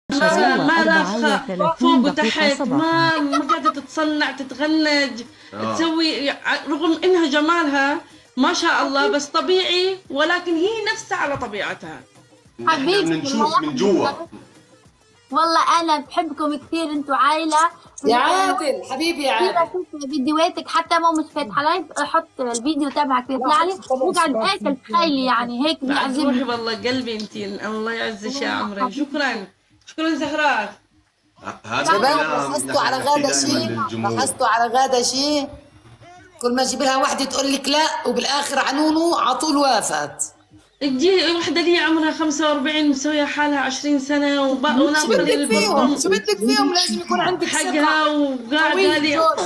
ما ما أربعة رافخه وثلاثين فوق دقيقة وتحت صباحا ما ما قاعده تتصنع تتغنج آه. تسوي رغم انها جمالها ما شاء الله بس طبيعي ولكن هي نفسها على طبيعتها نحن حبيبتي، بنشوف من جوا والله انا بحبكم كثير انتوا عائله يا عادل حبيبي يا كثير عادل اشوف فيديوهاتك حتى ما مش فاتحه لايف احط الفيديو تبعك يطلع لي وقعد اكل تخيلي يعني هيك بعد روحي بيعجبني والله قلبي انت الله يعزك يا عمري شكرا شكرا زهراء هذا شباب كلام لاحظتوا نحن على نحكي غادة دائماً شيء للجمهور. لاحظتوا على غادة شيء كل ما اجيب لها وحده تقول لك لا وبالاخر عنونو على طول وافت تجي وحده لي عمرها 45 مسويه حالها 20 سنه وب- شو وناخذ بدك فيهم البطن شو بدك فيهم لازم يكون عندك ثقه حقها وقاعده لي طويل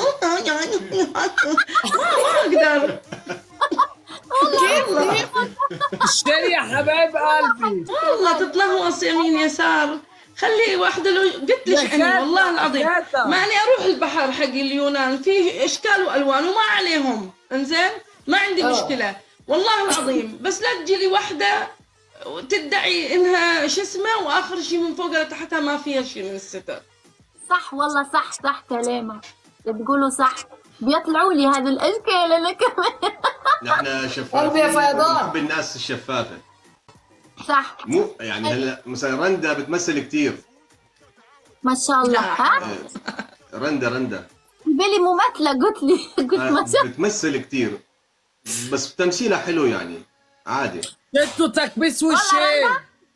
ما اقدر اشتري يا حبايب قلبي والله تتلهوص يمين يسار خلي واحدة لو قلت لك يا أنا كاتا، والله العظيم يا كاتا. ما أنا أروح البحر حق اليونان فيه أشكال وألوان وما عليهم إنزين ما عندي آه. مشكلة والله العظيم بس لا تجي لي واحدة تدعي إنها شو اسمه وآخر شيء من فوق لتحتها ما فيها شيء من الستر صح والله صح صح كلامك بتقولوا صح بيطلعوا لي هذه الاشكال انا كمان نحن قلبي يا شفافين فيضان. بنحب الناس الشفافه صح مو يعني هلا مثلا رندا بتمثل كثير ما شاء الله ها رندا رندا بالي ممثله قلت لي قلت ما شاء الله بتمثل كثير بس تمثيلها حلو يعني عادي انتوا تكبيس وشين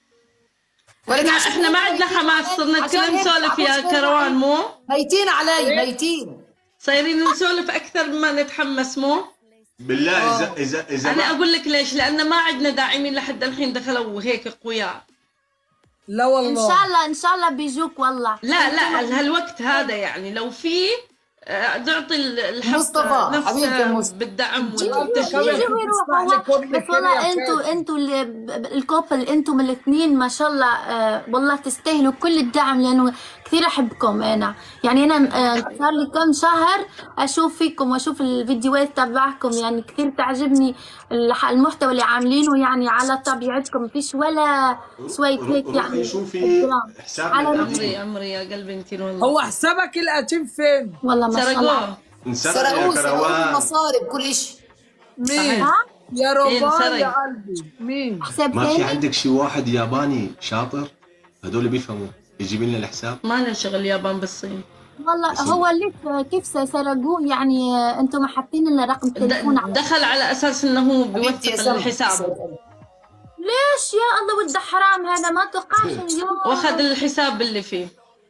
ولك إحنا- عشان إحنا ما عندنا حماس صرنا عشان كلنا هيك نسولف يا عشان كروان مو ميتين علي ميتين صايرين نسولف أكثر مما نتحمس مو بالله اذا اذا اذا أنا ما أقول لك ليش لأن ما عندنا داعمين لحد الحين دخلوا هيك قوياء لا ان والله شاء الله ان شاء الله بيجوك والله لا لا هالوقت هذا يعني لو في آه، تعطي ال- الحق مصطفى، حبيبي نفسه مصطفى. بالدعم كمان والتشجيع يجوا يروحوا لك وابنك بس والله كده يا انتوا فادي. انتوا اللي ب- ب- الكوبل انتم الاثنين ما شاء الله آه والله تستاهلوا كل الدعم لانه كثير احبكم انا يعني انا آه صار لي كم شهر اشوف فيكم واشوف الفيديوهات تبعكم يعني كثير تعجبني الح- المحتوى اللي عاملينه يعني على طبيعتكم فيش ولا شوية هيك روحي يعني شوفي احترام. حسابنا على القديم. عمري عمري يا قلبي انت والله هو حسابك القديم فين؟ والله ما شاء الله سرقوه انسرق يا سرقوه سرقوه كروان المصاري بكل شيء مين؟ ها يا إيه، ربان انسرق. يا قلبي مين؟ حساب ما في ثاني عندك شي واحد ياباني شاطر هدول بيفهموا يجيب لنا الحساب ما لنا شغل يابان بالصين والله هو ليش كيف سرقوه يعني آه، انتم ما حاطين الا رقم تليفون د- على دخل على اساس انه هو حبيبتي يا بيوثق سلمى. الحساب ليش يا الله ولد حرام هذا ما توقعش اليوم واخذ الحساب اللي فيه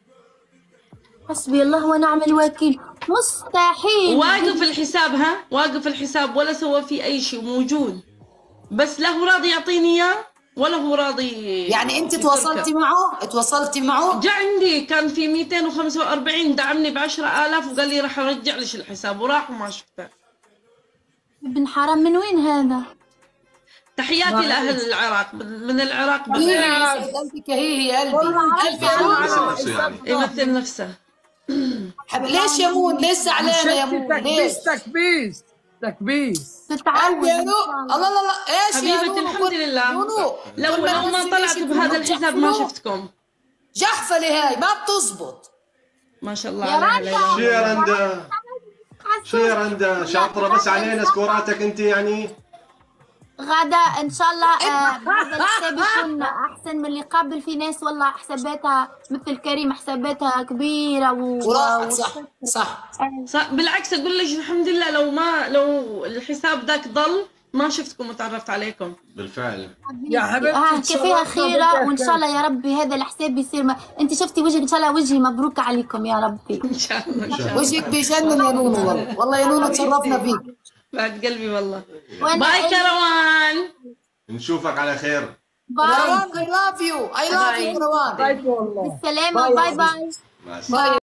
حسبي الله ونعم الوكيل مستحيل واقف الحساب ها واقف الحساب ولا سوى فيه اي شيء موجود بس لا هو راضي يعطيني اياه ولا هو راضي يعني انت يتركه. تواصلتي معه تواصلتي معه جاء عندي كان في 245 دعمني ب 10000 وقال لي راح ارجع لك الحساب وراح وما شفته ابن حرام من وين هذا تحياتي لاهل العراق من العراق هي بالذات. يسعد قلبك هي يا قلبي والله قلبي عارفة. يا بس نفسه يعني يمثل نفسه حب- ليش يا مون ليش زعلانه يا شفتي مون ليش تكبيس تكبيس تكبيس تتعود قلبي يا إن نو شاء الله. الله الله الله ايش يا حبيبتي نونو الحمد كل- لله نونو لو كل لو ما تنزل طلعت شيء بهذا تقول الحساب ما جحفلوا. شفتكم جحفله هاي ما بتزبط ما شاء الله يا عليها رندا. ليلى. شو يا رندا شو يا رندا شاطرة بس علينا سكوراتك انت يعني غدا ان شاء الله آه، هذا الحساب يكون احسن من اللي قبل في ناس والله حساباتها مثل كريم حساباتها كبيره و... وراحت صح صح صح بالعكس اقول لك الحمد لله لو ما لو الحساب ذاك ضل ما شفتكم وتعرفت عليكم بالفعل يا حبيبتي اه إن شاء كفيها الله خيرة بدك وان شاء الله يا ربي هذا الحساب يصير ما... انت شفتي وجهك ان شاء الله وجهي مبروك عليكم يا ربي ان شاء الله ان شاء الله وجهك بيجنن يا نونو والله والله يا نونو تشرفنا فيك بعد قلبي والله وأنا باي أي- كروان نشوفك على خير باي كروان اي لاف يو اي لاف يو كروان طيب والله بالسلامة باي. باي باي مع السلامة باي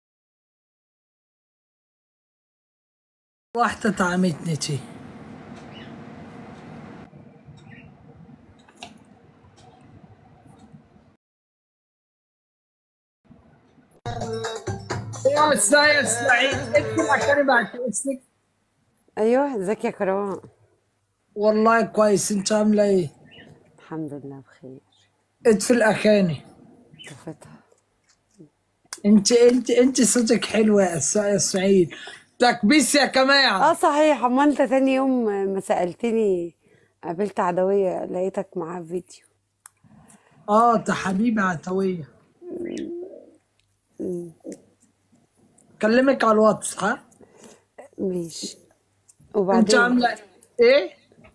واحدة طعمتني تي يا مساء السعيد انت مكاني بعد اسمك ايوه ازيك يا كروان والله كويس انت عامله ايه؟ الحمد لله بخير اطفي الاغاني طفتها انت انت انت صوتك حلو يا س- يا سعيد تكبيس يا جماعه اه صحيح اما انت تاني يوم ما سألتني قابلت عدوية لقيتك معاه في فيديو اه ده حبيبي عتويه كلمك على الواتس ها ماشي انت وبعدين عامله ايه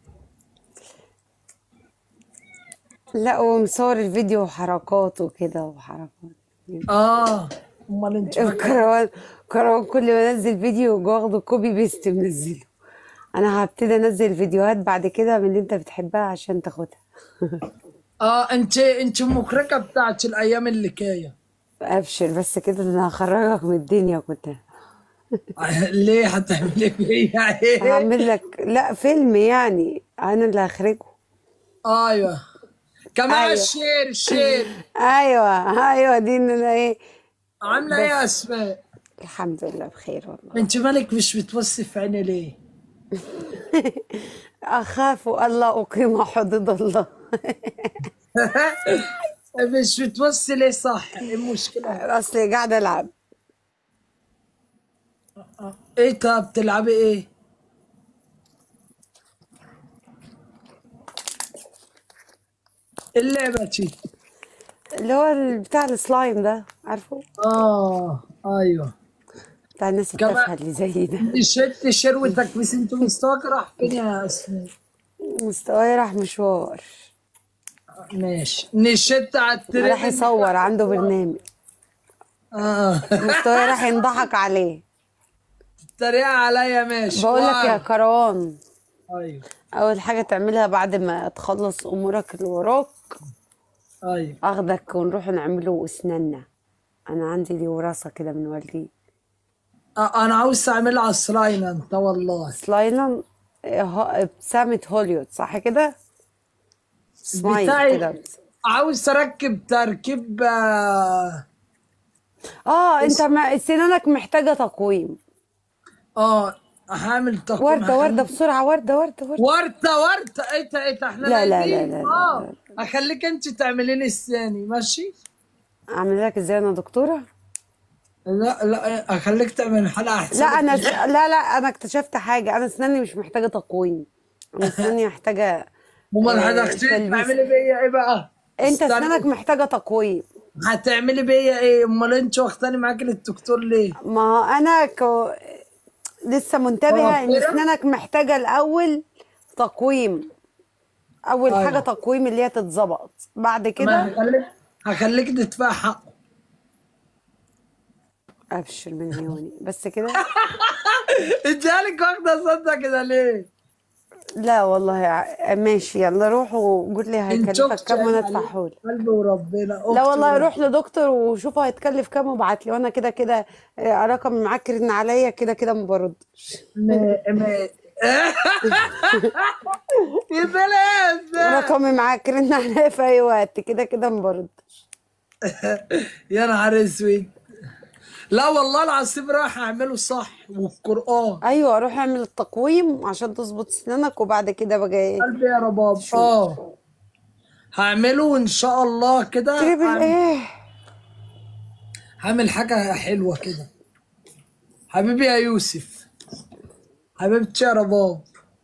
لا هو مصور الفيديو وحركات وكده وحركات اه امال انت فاكره كروان كروان كل ما انزل فيديو واخده كوبي بيست منزله انا هبتدي انزل فيديوهات بعد كده من اللي انت بتحبها عشان تاخدها اه انت انت المخرجه بتاعت الايام اللي جايه ابشر بس كده انا هخرجك من الدنيا كنت ليه هتعملي فيا ايه هعمل لك لا فيلم يعني انا اللي هخرجه ايوه كمان أيوة. الشير الشير ايوه ايوه دي ان انا ايه عامله ايه يا اسماء الحمد لله بخير والله انت مالك مش بتبصي في عيني ليه اخاف الا اقيم حدود الله مش بتبصي ليه صح ايه المشكله اصلي قاعده العب ايه طب بتلعبي ايه إيه اللعبه دي اللي هو بتاع السلايم ده عارفه اه ايوه بتاع الناس كمان- التافهه اللي زي ده نشدت شروتك بس انت مستواك راح فين يا اسماء مستواي راح مشوار ماشي نشدت على الترند راح يصور عنده برنامج اه مستواي راح ينضحك عليه تريق عليا ماشي بقول لك يا واو. كروان ايوه اول حاجه تعملها بعد ما تخلص امورك اللي وراك ايوه اخدك ونروح نعمله اسناننا انا عندي دي وراثه كده من والدي آه، انا عاوز اعملها على السلاين انت والله سلايلا ه- ابتسامة هوليوود صح كده؟ سمايل بتاعي كده عاوز اركب تركيب اه اه انت ما سنانك محتاجة تقويم آه، هعمل تقويم وردة هعمل- وردة بسرعة وردة وردة وردة وردة وردة ايه ده ايه ده احنا لا، لا، نايمين. لا، لا، لا، اه اخليك انت تعملي لي الثاني ماشي اعمل لك ازاي انا دكتورة؟ لا لا اخليك تعمل حلقة احسن لا انا س... لا لا انا اكتشفت حاجة انا سناني مش محتاجة تقويم انا سناني محتاجة امال آه، حضرتك تلبيس. تعملي بيا ايه بقى انت استنى. سنانك محتاجة تقويم هتعملي بيا ايه امال انت واخداني معاكي للدكتور ليه ما هو انا ك... لسه منتبهة ان ضوافرة؟ سنانك محتاجة الاول تقويم اول أيوة. حاجة تقويم اللي هي تتظبط بعد ما كده هخليك هخليك تدفع حقه ابشر من عيوني بس كده انت مالك واخده صدق كده ليه؟ لا والله ع- ماشي يلا روح وقول لي انت هيكلفك اختي كام وانا عيب ادفع عليك. حولي قلبي وربنا لا اختي والله وربنا. روح لدكتور وشوف هيتكلف كام وابعت لي وانا كده كده آه، رقم معاك رن عليا كده كده ما بردش ما ما يا بلاش رقمي معاك رن عليا في اي وقت كده كده ما بردش يا نهار اسود لا والله العظيم راح اعمله صح والقران ايوه روح اعمل التقويم عشان تظبط سنانك وبعد كده بقى ايه قلبي يا رباب اه هعمله ان شاء الله كده تريبل هعمل- ايه هعمل حاجه حلوه كده حبيبي يا يوسف حبيبتي يا رباب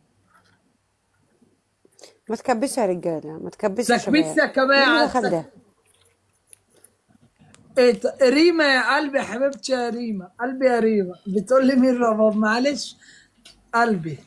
ما تكبسوا يا رجاله ما تكبسوا يا تكبيس شباب يا جماعة. مين اللي دخل ده ايه ت- ريما يا قلبي يا حبيبتي يا ريما قلبي يا ريما بتقول لي مين رباب معلش قلبي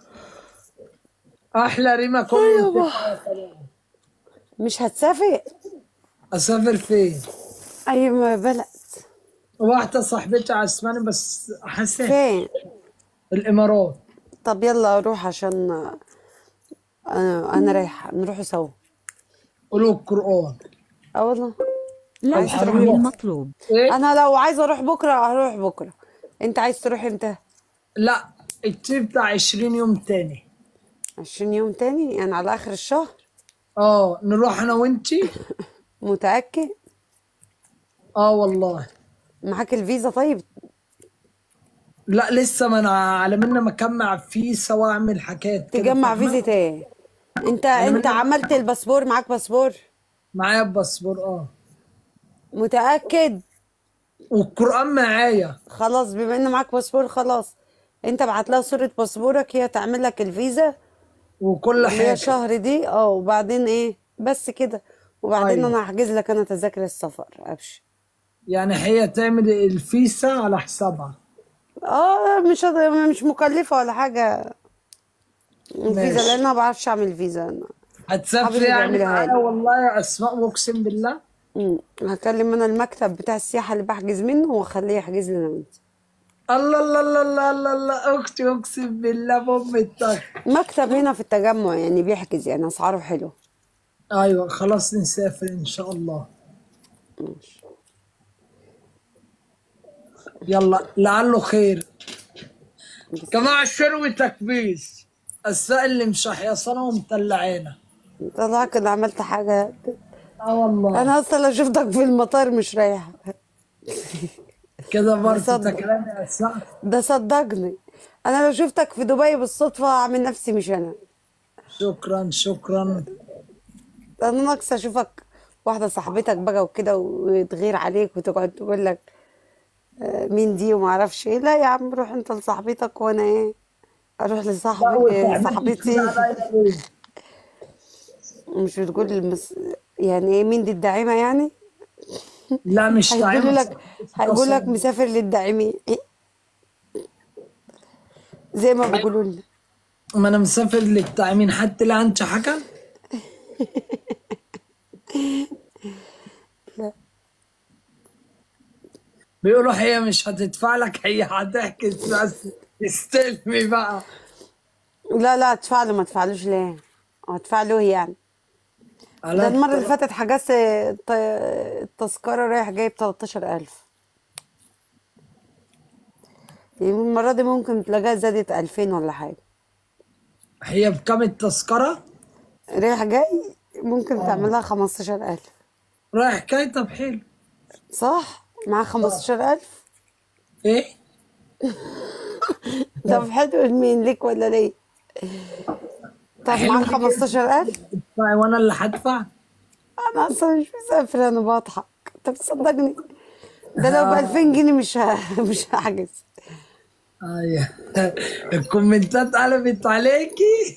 احلى ريما كل مش هتسافر اسافر فين ايوه بلد واحده صاحبتي عسماني بس حسيت فين الامارات طب يلا روح عشان انا انا رايحه نروح سوا قولوا القران اه والله لا عايز تفعل تروح بكرة؟ المطلوب ايه انا لو عايزه اروح بكره هروح بكره انت عايز تروح امتى لا التريب بتاع 20 يوم تاني 20 يوم تاني يعني على اخر الشهر اه نروح انا وانتي متاكد اه والله معاك الفيزا طيب لا لسه ما انا على منا ما اجمع فيزا واعمل حاجات كده تجمع فاهمة؟ فيزا ايه انت انت عملت الباسبور معاك باسبور معايا باسبور اه متاكد والقرآن معايا خلاص بما ان معاك باسبور خلاص انت بعت لها صورة باسبورك هي تعمل لك الفيزا وكل اللي هي حاجة شهر دي اه وبعدين ايه بس كده وبعدين أيوة. انا هحجز لك انا تذاكر السفر ابشر يعني هي تعمل الفيسا على حسابها اه مش هت- مش مكلفة ولا حاجة الفيزا ماشي. لان انا ما بعرفش اعمل فيزا انا هتسافري حبيبي يعني بعملها معايا لي. والله يا اسماء اقسم بالله مم. هكلم انا المكتب بتاع السياحة اللي بحجز منه واخليه يحجز لي انا وانت الله الله الله الله الله الله اختي اقسم بالله بام الطخ مكتب هنا في التجمع يعني بيحجز يعني اسعاره حلوه ايوه خلاص نسافر ان شاء الله يلا لعله خير جماعة شروي تكبيس السائل اللي مشحيصنا ومطلعينا طلع كده عملت حاجه اه والله انا اصلا لو شفتك في المطار مش رايحه كده برضه بصدق. تكلم يا اسماء ده صدقني انا لو شفتك في دبي بالصدفه اعمل نفسي مش انا شكرا شكرا انا ناقصه اشوفك واحده صاحبتك بقى وكده وتغير عليك وتقعد تقول لك آه، مين دي وما اعرفش ايه لا يا عم روح انت لصاحبتك وانا ايه اروح لصاحبي صاحبتي مش بتقول المس... يعني ايه مين دي الداعمه يعني لا مش هيقولوا تعمل لك هيقول لك مسافر للداعمين إيه؟ زي ما بيقولوا لنا ما انا مسافر للتأمين حتى لا انت حكم لا. بيقولوا هي مش هتدفع لك هي هتحجز بس استلمي بقى لا لا ادفع له ما ادفعلوش ليه ادفع له يعني ده المره اللي فاتت حجزت الط- التذكره رايح جايب 13000 يعني المره دي ممكن تلاقيها زادت 2000 ولا حاجه هي بكام التذكرة؟ رايح جاي ممكن تعملها 15000 رايح جاي طب حلو صح معاه 15000 ايه؟ طب حلو لمين ليك ولا ليه طب حلو معاك ليك. 15000 ادفعي وانا اللي هدفع انا اصلا مش مسافر انا بضحك انت بتصدقني ده لو ب 2000 جنيه مش ه... مش هحجز ايوه الكومنتات قلبت عليكي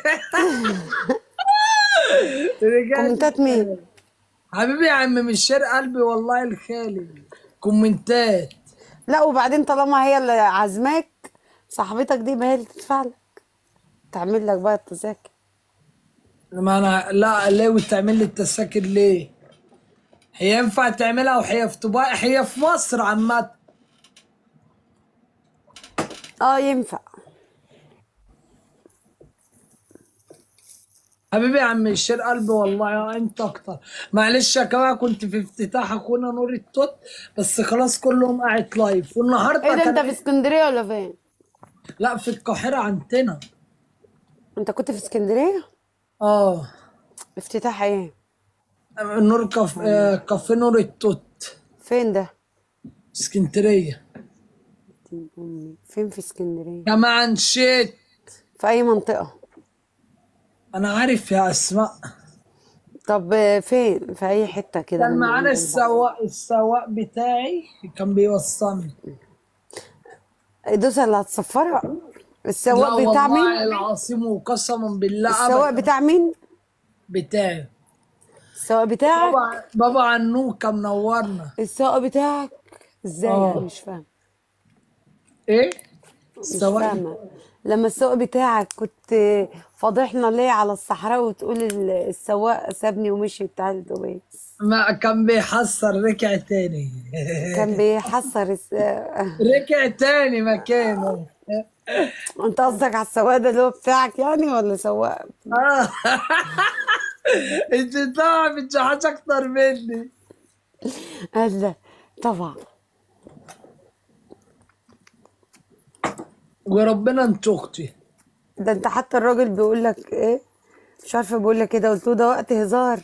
رجعت كومنتات مين حبيبي يا عم من شرق قلبي والله الخالي كومنتات لا وبعدين طالما هي اللي عازماك صاحبتك دي ما هي اللي تدفع لك تعمل لك بقى التذاكر ما انا لا ليه وتعمل لي التذاكر ليه هي ينفع تعملها وهي في دبي هي في مصر عامة اه ينفع حبيبي يا عم الشرق قلبي والله يا انت اكتر معلش يا جماعه كنت في افتتاح اخونا نور التوت بس خلاص كلهم قاعد لايف والنهارده ايه ده انت كان- في اسكندريه ولا فين لا في القاهره عندنا انت كنت في اسكندريه اه افتتاح ايه نور كاف... آه، كافيه نور التوت فين ده اسكندريه أمي. فين في اسكندريه جماعه نشيت في اي منطقه انا عارف يا اسماء طب آه، فين في اي حته كده كان من معانا عند السواق السواق بتاعي كان بيوصلني البحر. دوسة اللي هتصفرها لا السواق بتاع والله مين العظيم وقسما بالله السواق أبداً. بتاع مين بتاعي السواق بتاعك بابا بابا عنوكه منورنا السواق بتاعك ازاي آه. يعني مش فاهم ايه مش السواق فاهمه لما السواق بتاعك كنت فاضحنا ليه على الصحراء وتقول ال- السواق سابني ومشي بتاع الدبي ما كان بيحصر ركع تاني كان بيحصر الس... ركع تاني مكانه انت قصدك على السواق ده اللي هو بتاعك يعني ولا سواق آه. انت طبعا بتجحش اكتر مني قال لا طبعا وربنا انت اختي ده انت حتى الراجل بيقول لك ايه مش عارفه بيقول لك كده قلت له ده وقت هزار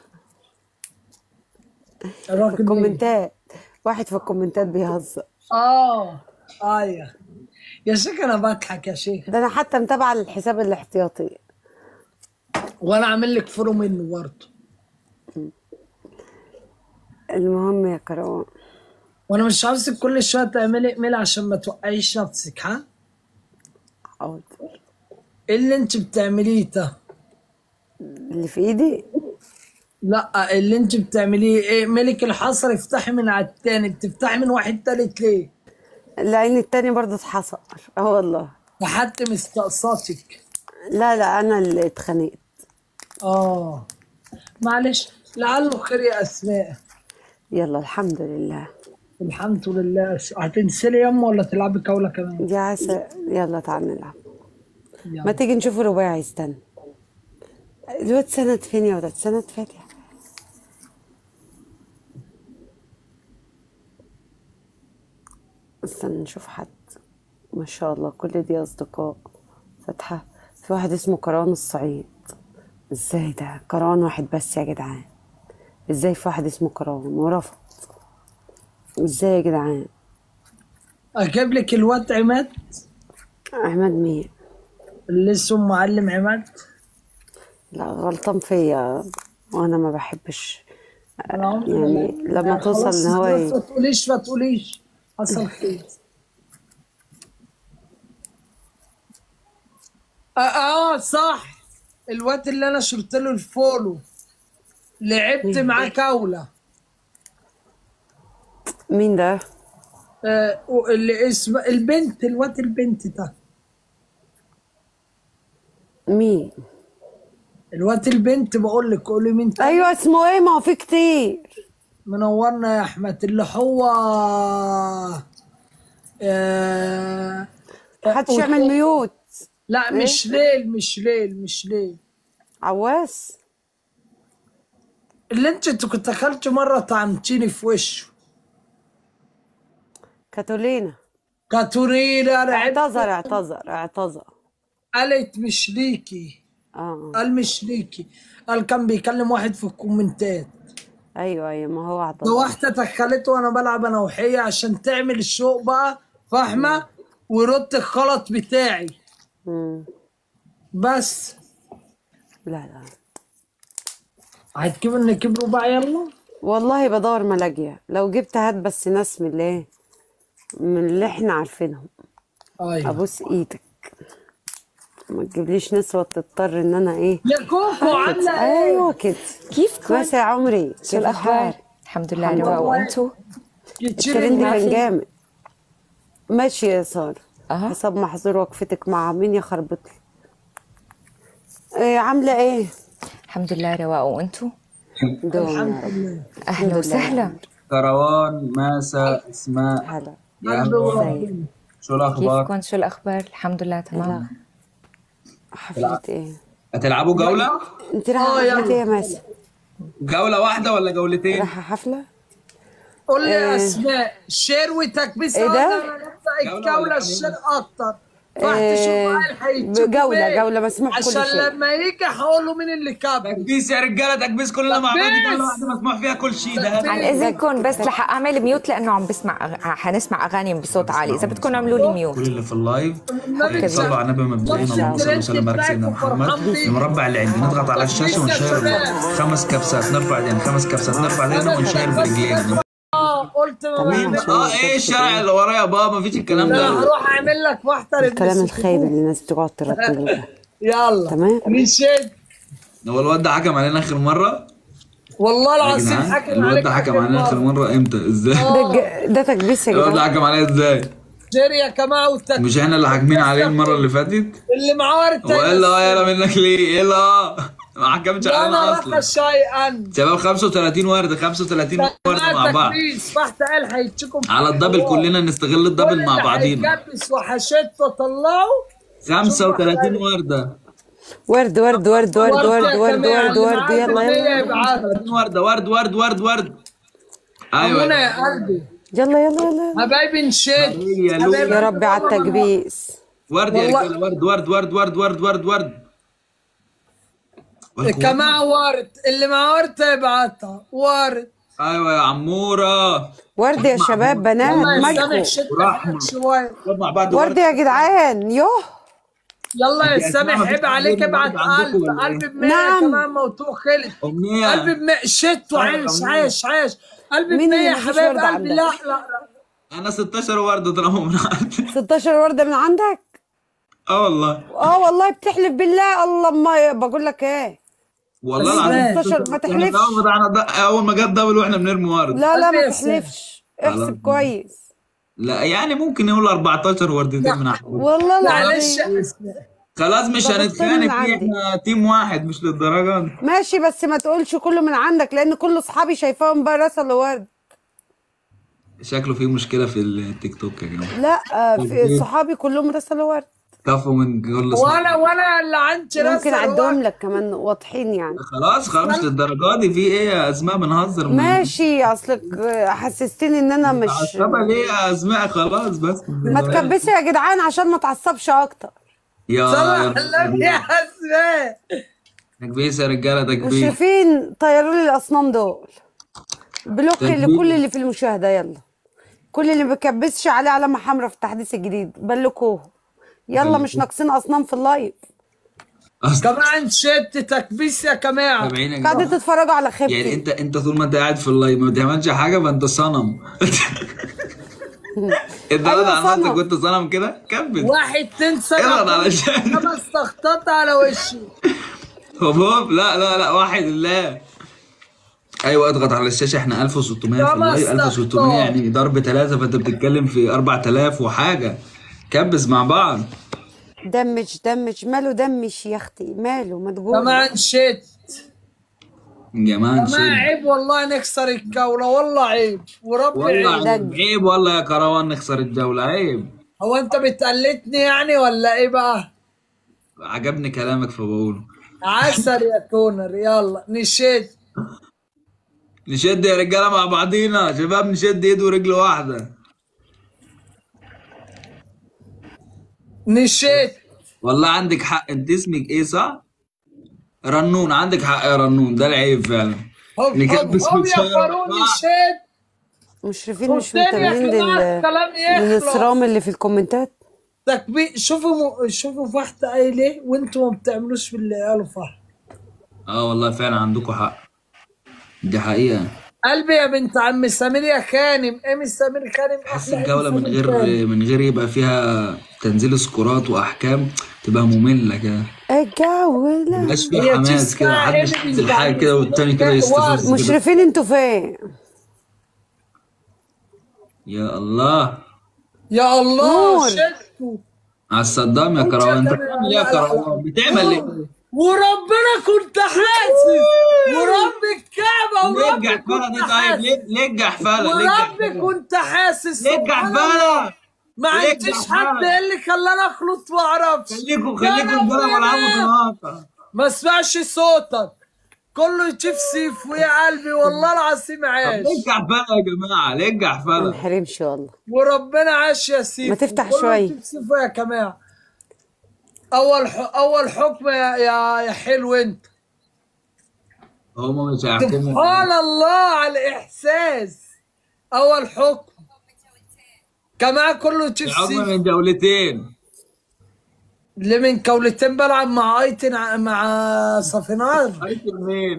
في الراجل إيه؟ الكومنتات واحد في الكومنتات بيهزر اه ايوه يا شيخ انا بضحك يا شيخ ده انا حتى متابعه الحساب الاحتياطي وانا عامل لك فولو منه برضه المهم يا كروان وانا مش عاوزك كل شويه تعملي اقملي عشان ما توقعيش نفسك ها حاضر ايه اللي انت بتعمليه ده اللي في ايدي لا اللي انت بتعمليه ايه ملك الحصر افتحي من على التاني بتفتحي من واحد تالت ليه العين التاني برضه اتحصر اه والله لحد مستقصاتك لا لا انا اللي اتخانقت اه معلش لعله خير يا اسماء يلا الحمد لله الحمد لله هتنسلي يما ولا تلعبي كوله كمان يا عسى يلا تعال نلعب يلا. ما تيجي نشوف رباعي استنى الواد سند فين يا ولد سند فاتح استنى نشوف حد ما شاء الله كل دي اصدقاء فاتحة في واحد اسمه كروان الصعيد ازاي ده كروان واحد بس يا جدعان ازاي في واحد اسمه كروان ورفض ازاي يا جدعان اجيب لك الواد عماد احمد مين اللي اسمه معلم عماد لا غلطان فيا وانا ما بحبش انا عمري يعني ما- لما توصل خلاص ان هو خلاص ي- ما تقوليش ما تقوليش حصل خير اه, آه صح الواد اللي انا شلت له الفولو لعبت معاه كوله مين ده آه اللي اسمه البنت الواد البنت ده مين الواد البنت بقول لك قولي مين تاني؟ ايوه اسمه ايه ما هو في كتير منورنا يا احمد اللي هو آه... محدش يعمل ميوت لا مش ليل مش ليل مش ليل عواس اللي انت انت كنت اكلت مره طعمتيني في وشه كاتولينا كاتورينا انا عرفت اعتذر اعتذر اعتذر قالت مش ليكي اه قال مش ليكي قال كان بيكلم واحد في الكومنتات ايوه ايوه ما هو ده اعتذر واحده دخلته وانا بلعب انا وهي عشان تعمل الشوق بقى فاهمه ورد الغلط بتاعي مم. بس لا لا هتجيب نجيب رباع يلا والله بدور ملاجيا لو جبت هات بس ناس من اللي من اللي احنا عارفينهم ايوه ابوس ايدك ما تجيبليش نسوة تضطر ان انا ايه يا كوكو عامله ايه ايوه كده كيفكم؟ بس يا عمري شو الأخبار؟ الحمد لله رواق وأنتوا؟ الترند كان جامد ماشي يا سارة أها. حسب محظور وقفتك مع مين يا خربطلي إيه عاملة ايه؟ الحمد لله رواق وأنتوا؟ دوم يا رب أهلا وسهلا كروان ماسة اسماء هلا يا أهلا. شو الأخبار؟ كيفكم؟ شو الأخبار؟ الحمد لله تمام حفلة ايه؟ هتلعبوا جولة؟ انت رايحة حفلة ايه يا ماسة؟ جولة واحدة ولا جولتين؟ رايحة حفلة؟ قول لي يا اسماء شير وتكبيس إيه ده؟ أنا نبدأ جولة ولا الجوله الشير اكتر فاحت إيه، شوف قال هيتشوفوا جولة فين. جولة مسموح كل عشان شيء لما يجي هقول له مين اللي كاب تكبيس يا رجالة تكبيس كلنا مع بعض تكبيس. جولة واحدة مسموح فيها كل شيء ده عن إذنكم بس رح أعمل ميوت لأنه عم بسمع أغ... حنسمع أغاني بصوت عالي إذا بدكم اعملوا لي ميوت كل اللي في اللايف النبي صلوا على النبي مبدئيا اللهم صل وسلم على سيدنا محمد المربع اللي عندي نضغط على الشاشة ونشير خمس كبسات نرفع ايدينا خمس كبسات نرفع ايدينا ونشير برجلينا اه قلت ما تمام بعمل- اه ايه الشارع اللي ورايا يا بابا مفيش الكلام انا ده هروح اعمل لك واحده الكلام للبس. الخايب اللي الناس بتقعد تردده ده يلا تمام. نشد هو الواد ده حكم علينا اخر مرة والله يا العظيم جدعان حكم الواد عليك ده حكم آخر علينا اخر مرة. مرة امتى ازاي ده ج- ده تكبيس يا الواد ده جدعان حكم عليا ازاي شير يا كمان والتك مش احنا اللي حاكمين عليه المرة اللي فاتت اللي معاه ورد هو ايه اللي اه يلا منك ليه ايه اللي اه ما حكمتش انا علينا رقى اصلا شيئا شباب 35 وردة 35 وردة مع بعض تكبيس فحت قال هيتشكم على الدبل كلنا نستغل الدبل مع بعضينا كبس وحشيت وطلعه 35 وردة ورد ورد ورد ورد ورد ورد ورد ورد يلا يلا يلا 30 وردة ورد ورد ورد ورد ايوه هنا يا قلبي يلا يلا يلا حبايبي نشد يا لولو يا رب على التكبيس ورد يا والله. رجاله ورد ورد ورد ورد ورد ورد ورد والكو- كمان ورد اللي معاه ورد يبعتها ورد ايوه يا عموره ورد يا شباب بنات الله مالكم يسامح شد ورحمة. شويه ورد مع بعض ورد يا جدعان يوه يلا يا أنت سامح أسماء عيب مفيش عليك حد ابعت برضه عندكم قلب ولا إيه؟ قلب بمية نعم. كمان موضوع خلص أمنية قلب بمية شت وعيش أمنية. عايش عايش قلب مين بمية اللي يا مفيش حبايب وردة قلبي عندك؟ لا لا أنا 16 وردة طالما من عندي 16 وردة من عندك اه والله اه والله بتحلف بالله الله ما بقول لك ايه والله بس العظيم 16 ما تحلفش. الأول بتاعنا ده أول ما جت دبل وإحنا بنرمي ورد لا لا قلبي ما يا سامح. تحلفش احسب خلاص. كويس لا يعني ممكن نقول 14 وردتين من أحمد والله معلش العظيم يا أسماء. خلاص مش طب اختار هنتخانق من فيه عندي. احنا تيم واحد مش للدرجة دي ماشي بس ما تقولش كله من عندك لان كل اصحابي شايفاهم بقى رسلوا ورد شكله في مشكلة في التيك توك يا جماعة لا آه، في صحابي كلهم رسلوا ورد كفوا من كل وانا صحاب. وانا اللي عندي ممكن رسل اعدهم لك كمان واضحين يعني خلاص خلاص مش للدرجة دي في ايه يا اسماء بنهزر ماشي اصلك آه، حسستني ان انا مش عصبة ليه يا اسماء خلاص بس ما تكبسي يا جدعان عشان ما تعصبش اكتر يا صباح يا الليل يا اسماء تكبيس يا رجالة تكبيس مشرفين طيروا لي الاصنام دول بلوك تكبير. لكل اللي في المشاهده يلا كل اللي ما بيكبسش عليه علامه حمراء في التحديث الجديد بلكوه يلا مش ناقصين اصنام في اللايف اصلا كمان شت تكبيس يا جماعه تابعين يا قاعدين جماعة. تتفرجوا على يعني خيبتي انت انت طول ما انت قاعد في اللايف ما بتعملش حاجة فانت صنم انت أيوة رد على نفسك صنم. وانت صنم كده كبس واحد تنسى اضغط على الشاشة. خمس تخطيط على وشي هوب هوب لا لا لا واحد الله ايوه اضغط على الشاشه احنا 1600 في خمس اللايف 1600 تخطيط. يعني ضرب ثلاثه فانت بتتكلم في 4000 وحاجه كبس مع بعض دمج دمج ماله دمش يا اختي ماله ما تقول كمان شت يا مان كمان شد عيب والله نكسر الكوله والله عيب وربي والله عيب عيب عيب والله يا كروان نخسر الجوله عيب هو انت بتقلدني يعني ولا ايه بقى عجبني كلامك فبقوله عسل يا كونر يلا نشد نشد يا رجاله مع بعضينا شباب نشد ايد ورجل واحده نشد والله عندك حق انت اسمك ايه صح؟ رنون عندك حق يا رنون ده العيب فعلا هوب هوب نكبس هوب يا وتشرب. فارون نشد مشرفين مش والتاني يا منتبهين جماعة لل الكلام يخلص. للصرام اللي في الكومنتات تكبير شوفوا م... شوفوا فحت قايل ايه وانتوا ما بتعملوش باللي قالوا فحت اه والله فعلا عندكم حق دي حقيقة قلبي يا بنت عم سمير يا خانم ايمي سمير خانم بحس احلى الجولة من إنسان غير خانم. من غير يبقى فيها تنزيل سكورات واحكام تبقى مملة كده الجولة مبقاش فيها هي حماس كده تسمع حد إيه ينزل بنت حاجة عم كده والتاني كده سمير يستفز كده. مشرفين انتوا فين يا الله يا الله نور. شفتوا على الصدام يا كروان انت بتعمل ايه يا كروان بتعمل ايه وربنا كنت حاسس ورب الكعبة ورب ليه الجحفلة دي كنت طيب حاسس ليه ليه الجحفلة ليه ورب الجحفلة كنت حاسس ليه سبحان الله. الجحفلة ما ليه عنديش الجحفلة؟ حد اللي خلاني اخلط واعرفش خليكم يا خليكم رب جربوا يا العبوا في رب. الواقع ما اسمعش صوتك كله يشوف سيف ويا قلبي والله العظيم طب عاش ليه الجحفلة يا جماعة ليه ما الجحفلة نحرمش والله وربنا عاش يا سيف ما تفتح كله شوي. يشوف سيف يا جماعه اول ح... اول حكم يا يا, يا حلو انت هما مش هيحكموا سبحان الله على الاحساس اول حكم كمان كله يشوف الحكم سيف من جولتين اللي من كولتين بلعب مع ايتن ع- مع صفينار هيكون مين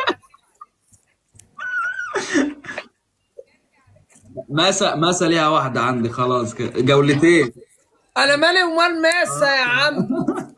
ماسة ماسة ليها واحدة عندي خلاص كده جولتين انا مالي ومال ماسة يا عم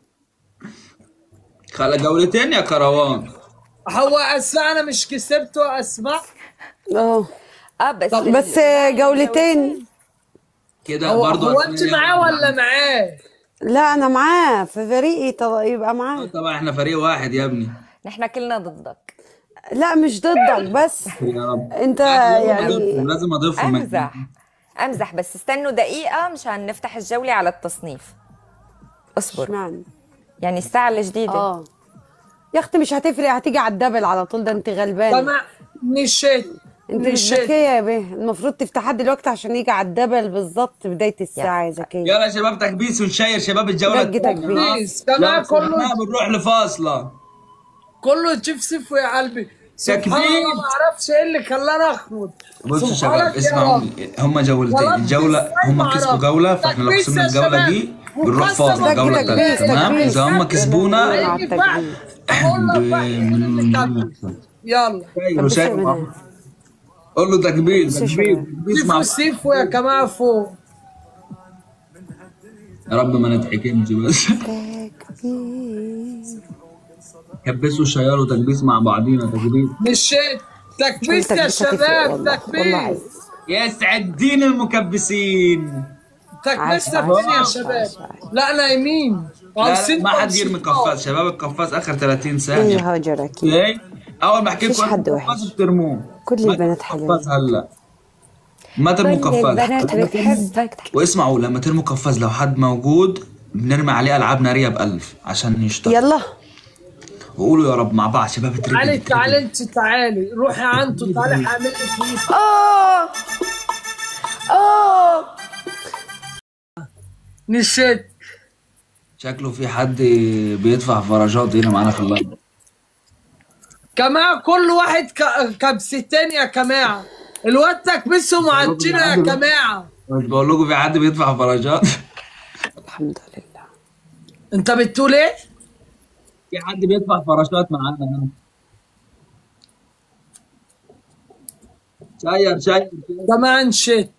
خلا جولتين يا كروان هو اسمع انا مش كسبته اسمع اه اه بس بس جولتين كده هو, برضه هو انت معاه ولا معاه لا انا معاه في فريقي طب يبقى معاه طبعا احنا فريق واحد يا ابني نحن كلنا ضدك لا مش ضدك بس يا رب انت لازم يعني اضيفهم لازم اضيفهم امزح امزح بس استنوا دقيقة مشان نفتح الجولة على التصنيف اصبر اشمعنى يعني الساعة الجديدة اه يا اختي مش هتفرق هتيجي على الدبل على طول ده انت غلبانه سمع نشيت انت مش نشيت ذكيه يا بيه المفروض تفتحها دلوقتي عشان يجي على الدبل بالظبط بدايه الساعه يا ذكيه يلا يا شباب تكبيس ونشير شباب الجولة دق تكبيس. بليز كمان كله كله بنروح لفاصلة كله تشوف سيف يا قلبي سبحان تكبير. الله ما اعرفش ايه اللي خلاني اخمد بصوا يا سبحانك شباب يا اسمعوا رب. هم جولتين طلبت الجولة ازاي هم ما كسبوا أعرف. جولة فاحنا لو تكبيس كسبنا يا الجولة شباب. دي بنروح مكسب فاضي الجوله تكبيس، الثالثه تمام تكبيس. اذا هم كسبونا هيجي فعل اقول له فعل يلا شايف قول له تكبير تكبير تكبيس مع سيفو سيفو يا جماعه فوق يا رب ما نتحكمش بس كبسوا شيالوا تكبيس مع بعضينا تكبيس مش تكبيس يا شباب تكبيس يسعد دين المكبسين تكبيس عاش، فين يا عاش، شباب عاش، عاش. لا نايمين لا لا عاوزين ما حد تمشي يرمي الطاولة. قفاز شباب القفاز اخر 30 ايه ثانيه يا هاجر اكيد اوكي اول ما احكي مفيش لكم حد القفاز وحش. بترموه كل ما البنات ترموا حلوين. قفاز هلا ما ترموا كل قفاز البنات بتحبك واسمعوا لما ترموا قفاز لو حد موجود بنرمي عليه العاب ناريه بألف عشان يشتغل يلا وقولوا يا رب مع بعض شباب تعالي تريبل تعالي انت تعالي روحي عنده تعالي هعمل لك فلوس اه اه نسيت شكله في حد بيدفع فراشات هنا معانا في اللايف جماعة كل واحد ك- كبستين يا جماعة الواد تكبسه معجنة يا جماعة بقول لكم في حد بيدفع فراشات الحمد لله انت بتقول ايه؟ في حد بيدفع فراشات معانا هنا شاير شاير جماعة نشيت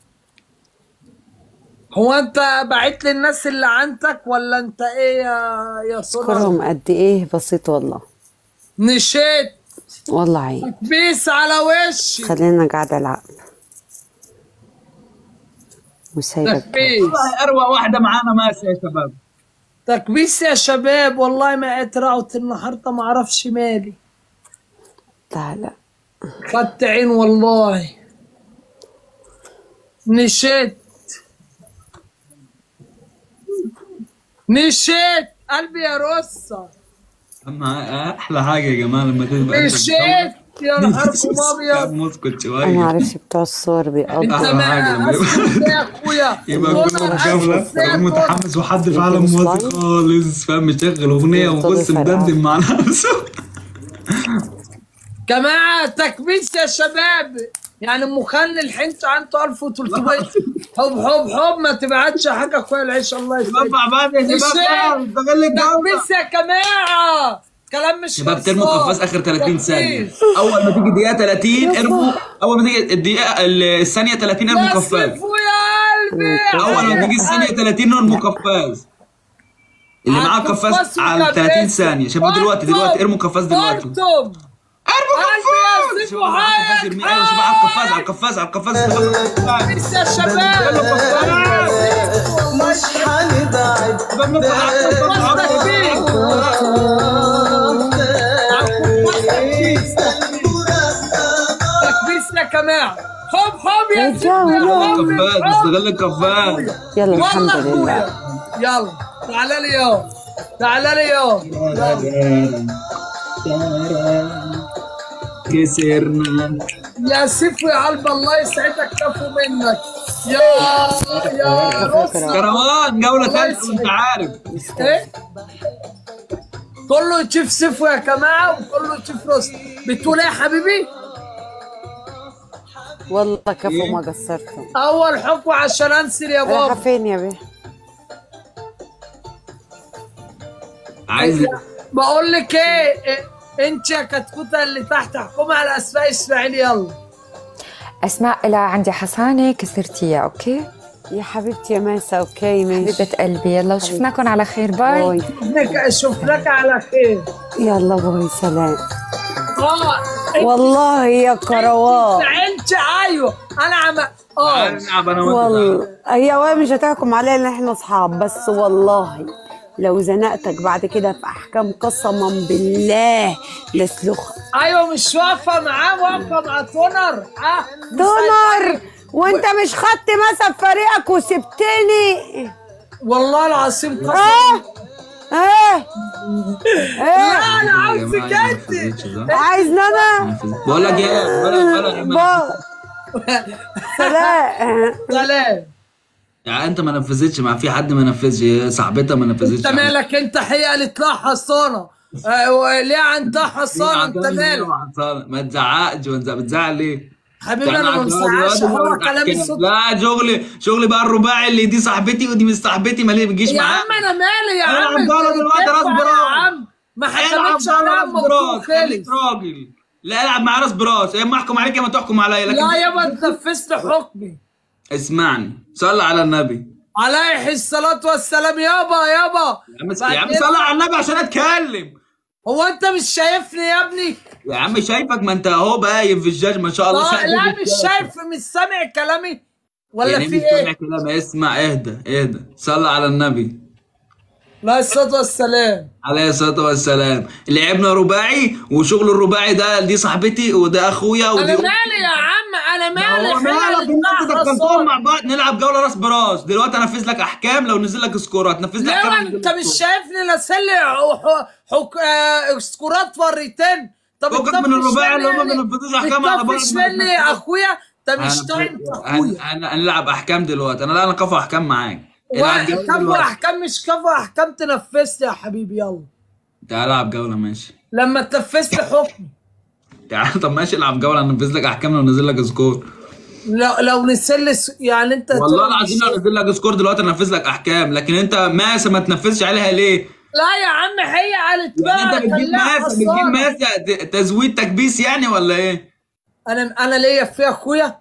هو انت بعت للناس اللي عندك ولا انت ايه يا يا صنع اذكرهم قد ايه بسيط والله نشيت والله عيب بيس على وشي خلينا قاعدة العب وسايبك تكبيس والله اروع واحده معانا ماشيه يا شباب تكبيس يا شباب والله ما اترعت النهارده ما اعرفش مالي لا لا خدت عين والله نشيت نشيت قلبي يا روسة اما احلى حاجه يا جماعه لما تبقى انت نشيت يا نهاركم ابيض مسكت انا شويه معرفش بتوع الصور انت بيقضوا أحلى حاجة ما لما يبقى- اسكت يا اخويا يبقى دول كل أنا جولة أسكت يا تكون أخويا. متحمس وحد في عالم موازي خالص فاهم مشغل اغنيه وبص مدندن مع نفسه جماعة تكبيس يا شباب يعني ام خالي الحنت عنده 1300 حب حب حب ما تبعتش حاجة اخويا العيش الله يسعدك مع بعض يا شباب نشيت. استغل الجوله تكبيس يا جماعة كلام مش شباب ترموا خلصان. قفاز اخر 30 ثانيه تكبيس. اول ما تيجي دقيقه 30 ارموا اول ما تيجي الدقيقه الثانيه 30 ارموا يا قفاز سيفو يا قلبي اول ما تيجي الثانيه 30 ارموا قفاز اللي معاه قفاز على 30 ثانيه شباب دلوقتي دلوقتي ارموا قفاز دلوقتي فرتم ارموا قلبي يا قفاز سيفو شباب معاه قفاز حياتك ارمي ايوه شباب على القفاز على القفاز على القفاز تكبيس يا شباب مش هنبعد تكبيس يا جماعة حب حب يا سيفو يا حب قفاز حب. استغل القفاز يلا الحمد والله لله اخويا يلا تعالى لي يوم تعالى لي يوم كسرنا يا سيفو يا قلب الله يسعدك كفو منك يا يا رسل كروان جوله الله ثالثه وانت يسعدك. عارف ايه كله تشيف سيفو يا جماعه وكله تشيف رسل بتقول ايه يا حبيبي والله كفو ما قصرتم اول حكم عشان انسل يا رايحة بابا فين يا بيه عايز بقول لك ايه, إيه انت يا كتكوته اللي تحت احكمي على اسماء اسماعيل يلا اسماء لا عندي حسانه كسرتيها اوكي يا حبيبتي يا ماسة اوكي ماشي حبيبه قلبي يلا وشفناكم على خير باي باي شوفناك شوفناك على خير يلا باي سلام اه والله يا كروان زعلت ايوه انا عم اه نلعب انا وانت والله هي وهي مش هتحكم عليا ان احنا اصحاب بس والله لو زنقتك بعد كده في احكام قسما بالله لسلخ ايوه مش واقفه معاه واقفه مع تونر اه دونر وانت مش خدت مثلا فريقك وسبتني والله العظيم قسم اه اه لا اه انا عاوزك انت عايزني انا بقول لك ايه ولا ولا باي سلام سلام يعني انت ما نفذتش مع في حد ما نفذش هي صاحبتها ما نفذتش انت مالك انت هي قالت لها حصانه آه، ليه عندها حصانه انت مالك ما تزعقش وانت بتزعق ليه؟ حبيبي انا ما بسمعش هو كلام الصوت لا شغلي شغلي بقى الرباعي اللي دي صاحبتي ودي مش صاحبتي ما ليه بتجيش يا معايا عم انا مالي يا العب عم جولة دلوقتي راس ينفع براس. يا عم ما حكمتش العب عليها راس الموضوع براس خليك خلص راجل لا العب مع راس براس يا اما احكم عليك يا اما تحكم عليا لكن لا يابا انت نفذت حكمي اسمعني صلي على النبي عليه الصلاة والسلام يابا يابا يا عم يا عم صلي على النبي عشان اتكلم هو انت مش شايفني يا ابني؟ يا عم شايفك ما انت اهو باين في الجاج ما شاء الله لا, شايف لا في مش الجاج. شايف مش سامع كلامي ولا يعني في مش سامع ايه؟ كلام اسمع اهدى اهدى صلي على النبي لا الصلاة والسلام عليه الصلاه والسلام لعبنا رباعي وشغل الرباعي ده دي صاحبتي وده اخويا ودي انا مالي يا عم انا مالي هو خلي مالك ان انت الإصلاح دخلتهم رصاص. مع بعض نلعب جوله راس براس دلوقتي انفذ لك احكام لو نزل لك سكور هتنفذ لك لا احكام انت مش شايفني لاسلي حك... آه، سكورات مرتين طب فكك انت من مش الرباعي اللي هم مني- ما بينفذوش أحكام على بعض. بتطفش مني يا اخويا انت مش طايق اخويا هن- هنلعب احكام دلوقتي انا لا انا كفو احكام معاك العب جولة كفو دلوقتي. احكام مش كفو احكام تنفذت يا حبيبي يلا تعال العب جوله ماشي لما تنفذت حكم تعال طب ماشي العب جوله هننفذ لك احكام لو نزل لك سكور لو لو نسلس يعني انت والله العظيم لو نزل لك سكور دلوقتي انفذ لك احكام لكن انت ماسه ما تنفذش عليها ليه؟ لا يا عم هي قالت يعني انت بقى بتجيب خليها ماسه بتجيب خسارة. ماسه ت- تزويد تكبيس يعني ولا ايه؟ انا انا ليا في اخويا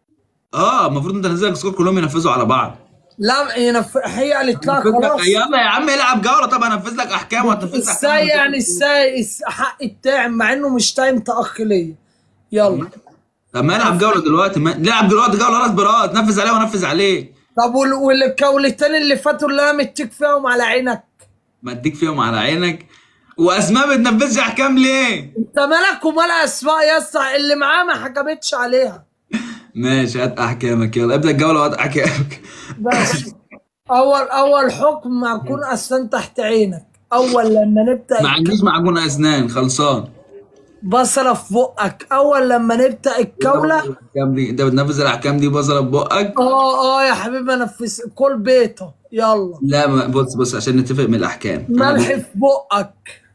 اه المفروض انت تنزل لك سكور كلهم ينفذوا على بعض لا ينف... هي قالت لها نفذ لك- خلاص يلا يا عم العب جوله طب هنفذ لك احكام وهتنفذ لك ازاي أحكام. يعني ازاي الس- حق بتاعي مع انه مش تايم تاخ ليا يلا طب ما العب جوله دلوقتي ما... نلعب دلوقتي جوله راس براس نفذ عليه ونفذ عليه طب وال- والكولتين اللي فاتوا اللي انا متك فيهم على عينك ما اديك فيهم على عينك واسماء ما بتنفذش احكام ليه؟ انت مالك ومال اسماء يا اسطى اللي معاه ما حكمتش عليها ماشي هات احكامك يلا ابدا الجوله وهات احكامك بس اول اول حكم معكون اسنان تحت عينك اول لما نبدا ما عنديش معجون اسنان خلصان بصله في بقك اول لما نبدا الكوله الاحكام دي انت بتنفذ الاحكام دي بصله ببقك اه اه يا حبيبي انا في كل بيته يلا لا ما بص بص عشان نتفق من الاحكام أنا ملح بقول- في بقك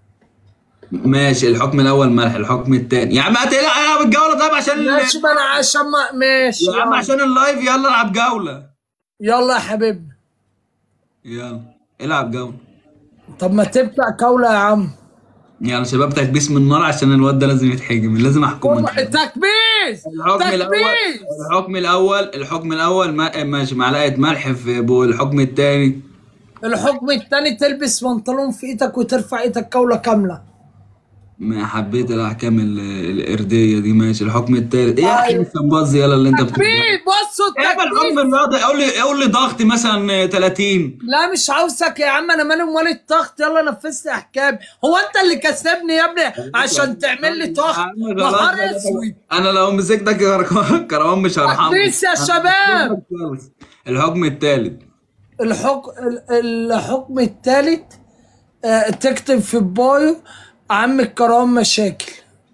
ماشي الحكم الاول ملح الحكم الثاني يا عم هات العب الجوله طيب عشان ماشي ما انا عشان ما ماشي يا عم يلا. عشان اللايف يلا العب جوله يلا يا حبيبي يلا العب جوله طب ما تبدا كوله يا عم يلا شباب تكبيس من النار عشان الواد ده لازم يتحجم لازم احكمه تكبيس الحكم الاول تكبيس الحكم الاول الحكم الاول ما ماشي معلقه ملح في بو الحكم الثاني الحكم الثاني تلبس بنطلون في ايدك وترفع ايدك كوله كامله ما حبيت الاحكام ال- القرديه دي ماشي الحكم الثالث ايه يا اخي الشمباز يلا اللي انت بتقوله تكبيس بصوا ايه بقى الحكم التكبيس الرياضي قول لي قول لي ضغط مثلا 30 لا مش عاوزك يا عم انا مالي ومال الضغط يلا نفذت احكام هو انت اللي كسبني يا ابني عشان تعمل لي ضغط يا عم خلاص نهار بقى. اسود انا لو مسكتك يا كر- كروان مش هرحمك تكبيس يا شباب الحكم الثالث الحكم الحكم الثالث آه تكتب في البايو عم الكرام مشاكل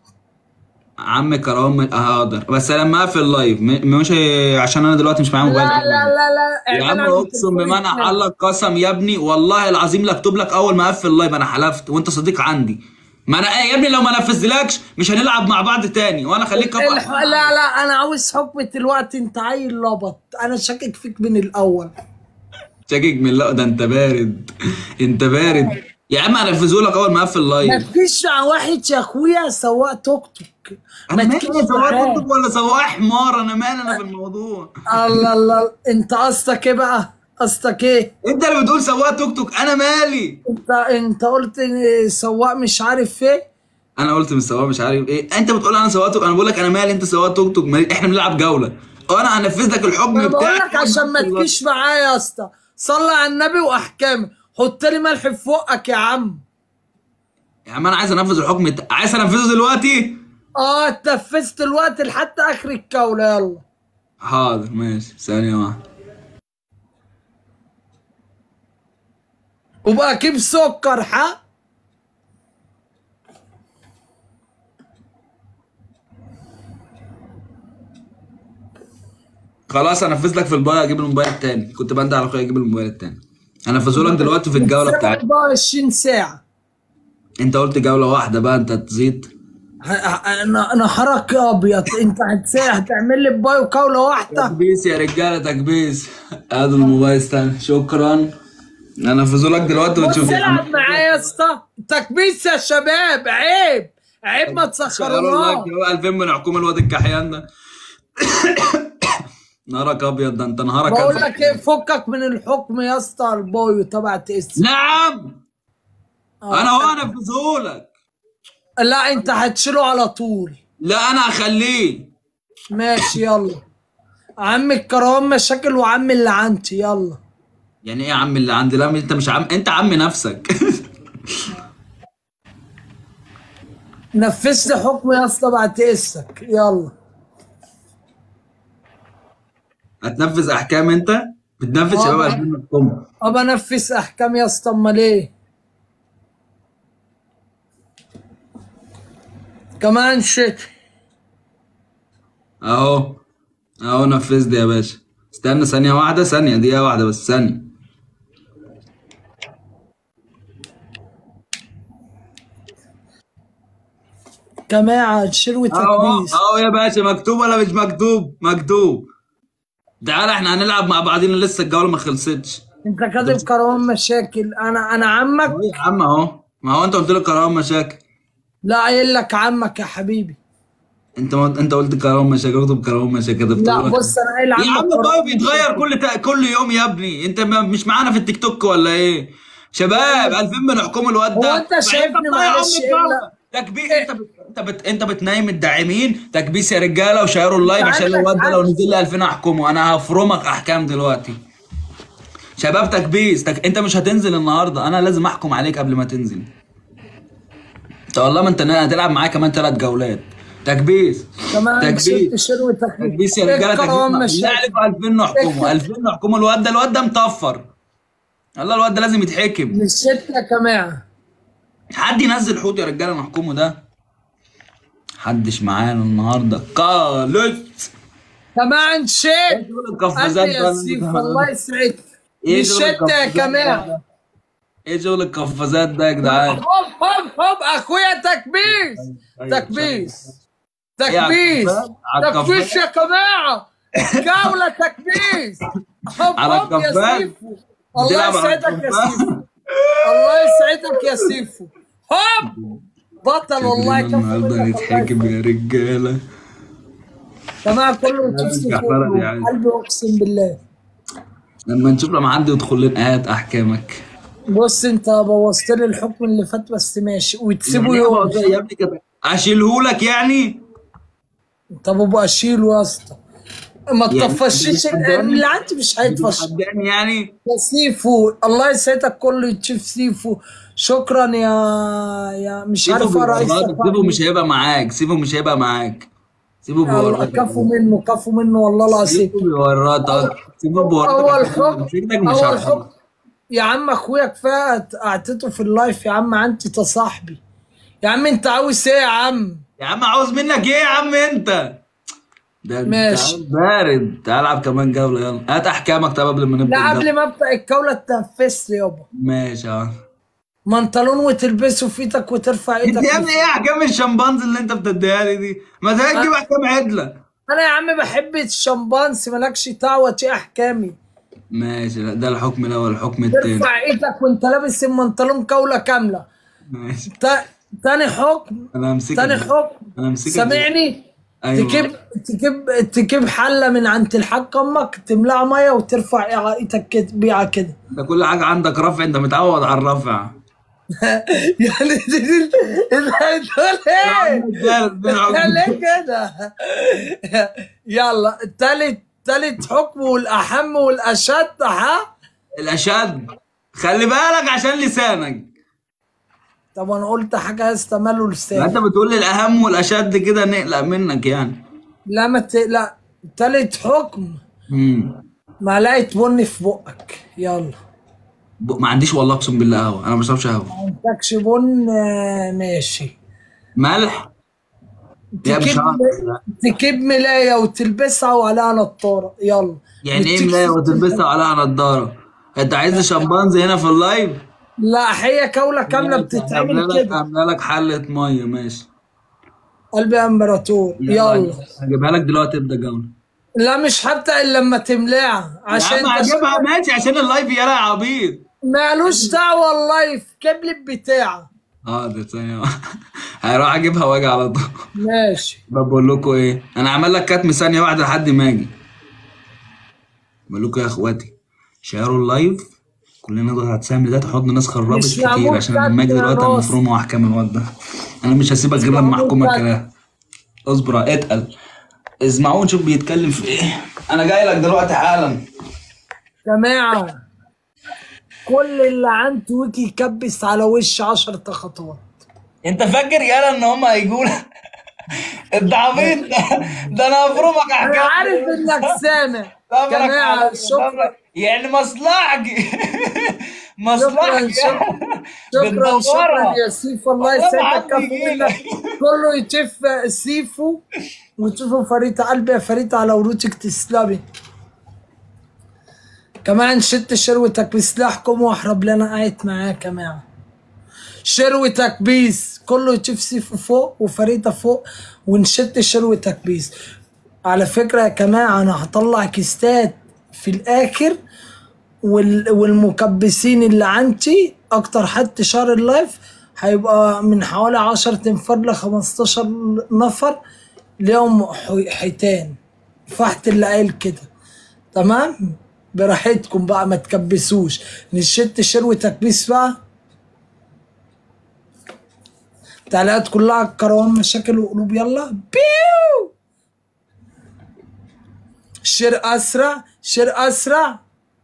عم كرام حاضر بس لما اقفل اللايف م- مش عشان انا دلوقتي مش معايا لا موبايل لا لا لا يا اعمل عم عندي اقسم تليفون بما انا اتنين. حلك قسم يا ابني والله العظيم لا اكتب لك اول ما اقفل اللايف انا حلفت وانت صديق عندي ما انا ايه يا ابني لو ما نفذلكش مش هنلعب مع بعض تاني وانا خليك الح... لا لا انا عاوز حكم دلوقتي انت عيل لبط انا شاكك فيك من الاول شاكك من لا ده انت بارد انت بارد يا عم هنفذه لك اول ما اقفل ما اللايف تجيش مع واحد يا اخويا سواق توك توك انا ما مالي تجيش سواق معاه. توك توك ولا سواق حمار انا مالي انا في الموضوع الله الله انت قصدك ايه بقى قصدك ايه انت اللي بتقول سواق توك توك انا مالي انت انت قلت إن سواق مش عارف ايه انا قلت من سواق مش عارف ايه انت بتقول انا سواق توك انا بقول لك انا مالي انت سواق توك توك مالي. احنا بنلعب جوله وانا هنفذ لك الحكم انا بقول بتاعك لك عشان ما تجيش معايا يا اسطى صلي على النبي واحكامه حط لي ملح في بقك يا عم يا عم انا عايز انفذ الحكم بتاع عايز انفذه دلوقتي اه اتنفذت الوقت لحد اخر الكوله يلا حاضر ماشي ثانية واحدة وبقى كيف سكر ها خلاص هنفذ لك في الموبايل اجيب الموبايل التاني كنت بندى على اخويا اجيب الموبايل التاني هنفذه لك دلوقتي في الجولة بتاعتك 24 ساعه انت قلت جولة واحدة بقى انت تزيد انا انا حرك ابيض انت هتساعد هتعمل لي باي كوله واحده تكبيس يا رجاله تكبيس هذا الموبايل استنى شكرا انفذوا لك دلوقتي بص وتشوف العب معايا يا اسطى تكبيس يا شباب عيب عيب ما شغلوا لك تسخروناش 2000 من حكومه الواد الكحيان ده نهارك ابيض ده انت نهارك بقول أبيض. لك ايه فكك من الحكم يا اسطى البويو تبع تقس نعم انا هو انفذه لك لا انت هتشيله على طول لا انا هخليه ماشي يلا عم الكرام مشاكل وعم اللي عندي يلا يعني ايه يا عم اللي عندي لا انت مش عم انت عم نفسك نفذ لي حكم يا اسطى بعد تقسك يلا هتنفذ احكام انت بتنفذ شباب آه. 2000 من حكومه ابى انفذ احكام يا اسطى امال ايه كمان شت اهو اهو نفذ لي يا باشا استنى ثانية واحدة ثانية دقيقة واحدة بس ثانية جماعة شروي اهو تكبيس اهو يا باشا مكتوب ولا مش مكتوب مكتوب تعالى احنا هنلعب مع بعضينا لسه الجولة ما خلصتش انت كاتب كروان مشاكل انا انا عمك اهو يا عم اهو ما هو انت قلت لي كرام مشاكل لا قايل لك عمك يا حبيبي انت ما انت قلت كرام مشاكل اكتب كرام مشاكل كتبت لا لك. بص انا قايل يا عمك عم كروان البايو بيتغير كل تا... كل يوم يا ابني انت ما- مش معانا في التيك توك ولا ايه شباب 2000 بنحكم الواد ده هو انت شايفني معلش الا تكبيس انت بت... انت بت... انت بتنايم الداعمين تكبيس يا رجاله وشيروا اللايف عشان عندك الواد ده لو حق. نزل لي 2000 احكمه انا هفرمك احكام دلوقتي شباب تكبيس تك... انت مش هتنزل النهارده انا لازم احكم عليك قبل ما تنزل انت والله ما انت هتلعب معايا كمان ثلاث جولات تكبيس كمان تكبيس شلت شروي تكبيس تكبيس يا رجاله الكروان تكبيس لا مشاكل عليكم 2000 نحكمه 2000 نحكمه الواد ده الواد ده مطفر الله الواد ده لازم يتحكم مش شت يا جماعة حد ينزل حوت يا رجاله نحكمه ده محدش معانا النهارده قالت كمان شت القفازات قال ده يا سيف الله يسعدك ايه مش شغل شت يا القفازات جماعة ده؟ ايه شغل القفازات ده يا جدعان هوب هوب هوب اخويا تكبيس تكبيس تكبيس على الكفاز؟ تكبيس يا جماعة جولة تكبيس هوب على هوب يا الكفاز؟ سيفو الله بتلعب على يسعدك يا الكفاز؟ سيفو الله يسعدك يا سيفو هوب بطل والله شكلنا كفو النهارده منك الله نتحكم يا رجاله جماعة كله لازم تشوف كحبرة دي عايز. قلبي اقسم بالله لما نشوف لما حد يدخل لنا ايات احكامك بص انت بوظت لي الحكم اللي فات بس ماشي وتسيبه يعني يوم إيه يا ابني كده اشيلهولك يعني طب ابقى اشيله يا اسطى ما يعني تطفشيش بتحداني؟ اللي عندي مش هيتفش بتحداني يعني يا سيفو الله يسعدك كله تشوف سيفو شكرا يا يا مش سيبه عارف رئيس بيورطك سيبه مش هيبقى معاك سيبه مش هيبقى معاك سيبه الله بيورطك كفو منه كفو منه والله العظيم سيبه بيورطك سيبه بيورطك اول عشان حكم مش ايدك مش اول هرحمك. حكم يا عم اخويا كفايه اعطيته في اللايف يا عم انت تصاحبي يا عم انت عاوز ايه يا عم يا عم عاوز منك ايه يا عم انت ده انت ماشي. بارد تعال العب كمان جوله يلا هات احكامك طب قبل ما نبدا لا قبل الجولة. ما ابدا الجوله تنفس لي يابا ماشي اه منطلون وتلبسه في ايدك وترفع انت ايدك يا ابني ايه احكام الشمبانز اللي انت بتديها لي دي ما تجيب احكام عدله انا يا عم بحب الشمبانسي مالكش دعوه ايه احكامي ماشي لا ده الحكم الاول الحكم التاني ترفع ايدك وانت لابس المنطلون كوله كامله ماشي تا- تاني حكم انا همسكك تاني حكم انا همسكك سامعني أيوة. تجيب تجيب تجيب حله من عند الحاج امك تملاها ميه وترفع ايدك كده بيها كده ده كل حاجه عندك رفع انت متعود على الرفع يعني انت بتقول ايه؟ يا ليه كده؟ يلا تالت تالت حكم والاهم والاشد ها؟ الاشد خلي بالك عشان لسانك طب انا قلت حاجه استملوا ما انت لساني بتقول لي الاهم والاشد كده نقلق منك يعني لا ما تقلق تالت حكم امم معلقه بن في بقك يلا ب- ما عنديش والله اقسم بالله قهوه انا ما بشربش قهوه ما عندكش بن آه، ماشي ملح يا مش تجيب عارف. تجيب ملايه وتلبسها وعليها نضاره يلا يعني ايه وتكسي- ملايه وتلبسها عليها نضاره انت عايز شمبانزي هنا في اللايف لا هي كوله كامله بتتعمل عامله لك كده عامله لك حله ميه ماشي قلبي يا امبراطور يلا هجيبها لك دلوقتي ابدا جوله لا مش هبدأ الا لما تملاها عشان عشان يا عم انت هجيبها ماشي عشان اللايف يا عبيط مالوش دعوة اللايف كبل بتاعه اه ده ثانيه هروح اجيبها واجي على طول ماشي بقول لكم ايه انا عمال لك كتم ثانيه واحده لحد ما اجي بقول لكم يا اخواتي شيروا اللايف كلنا نضغط على السهم ده تحط ناس خربت مش كتير معمول عشان لما اجي كتم يا دلوقتي راس. المفروض واحكم الواد ده انا مش هسيبك غير لما معمول احكمك كتم. كلام اصبر اتقل اسمعوا نشوف بيتكلم في ايه انا جاي لك دلوقتي حالا جماعة كل اللي عنده ويكي يكبس على وش عشرة خطوات انت فاكر يالا ان هم هيجوا انت عبيط ده, ده انا هفرمك انا احكام عارف انك سامع صبرك جماعة عليا، شكرا صبرك. يعني مصلحجي شكرا مصلحجي شكرا شكرا شكرا يا سيف الله والله يسعدك عندي كفو يجيلك. منك كله يتف سيفو وتشوفوا فريدة قلبي يا فريدة على ورودك تسلمي كمان شت شروتك بسلاحكم واحرب لنا قاعد معاه كمان شروتك بيس كله يشوف سيفو فوق وفريدة فوق ونشت شروتك بيس على فكرة يا جماعة أنا هطلع كيستات في الآخر وال... والمكبسين اللي عندي اكتر حد شهر اللايف هيبقى من حوالي 10 تنفر ل 15 نفر ليهم ح- حيتان فحت اللي قايل كده تمام براحتكم بقى ما تكبسوش نشت شروي تكبيس بقى تعليقات كلها على الكروان مشاكل وقلوب يلا بيو شير اسرع شير اسرع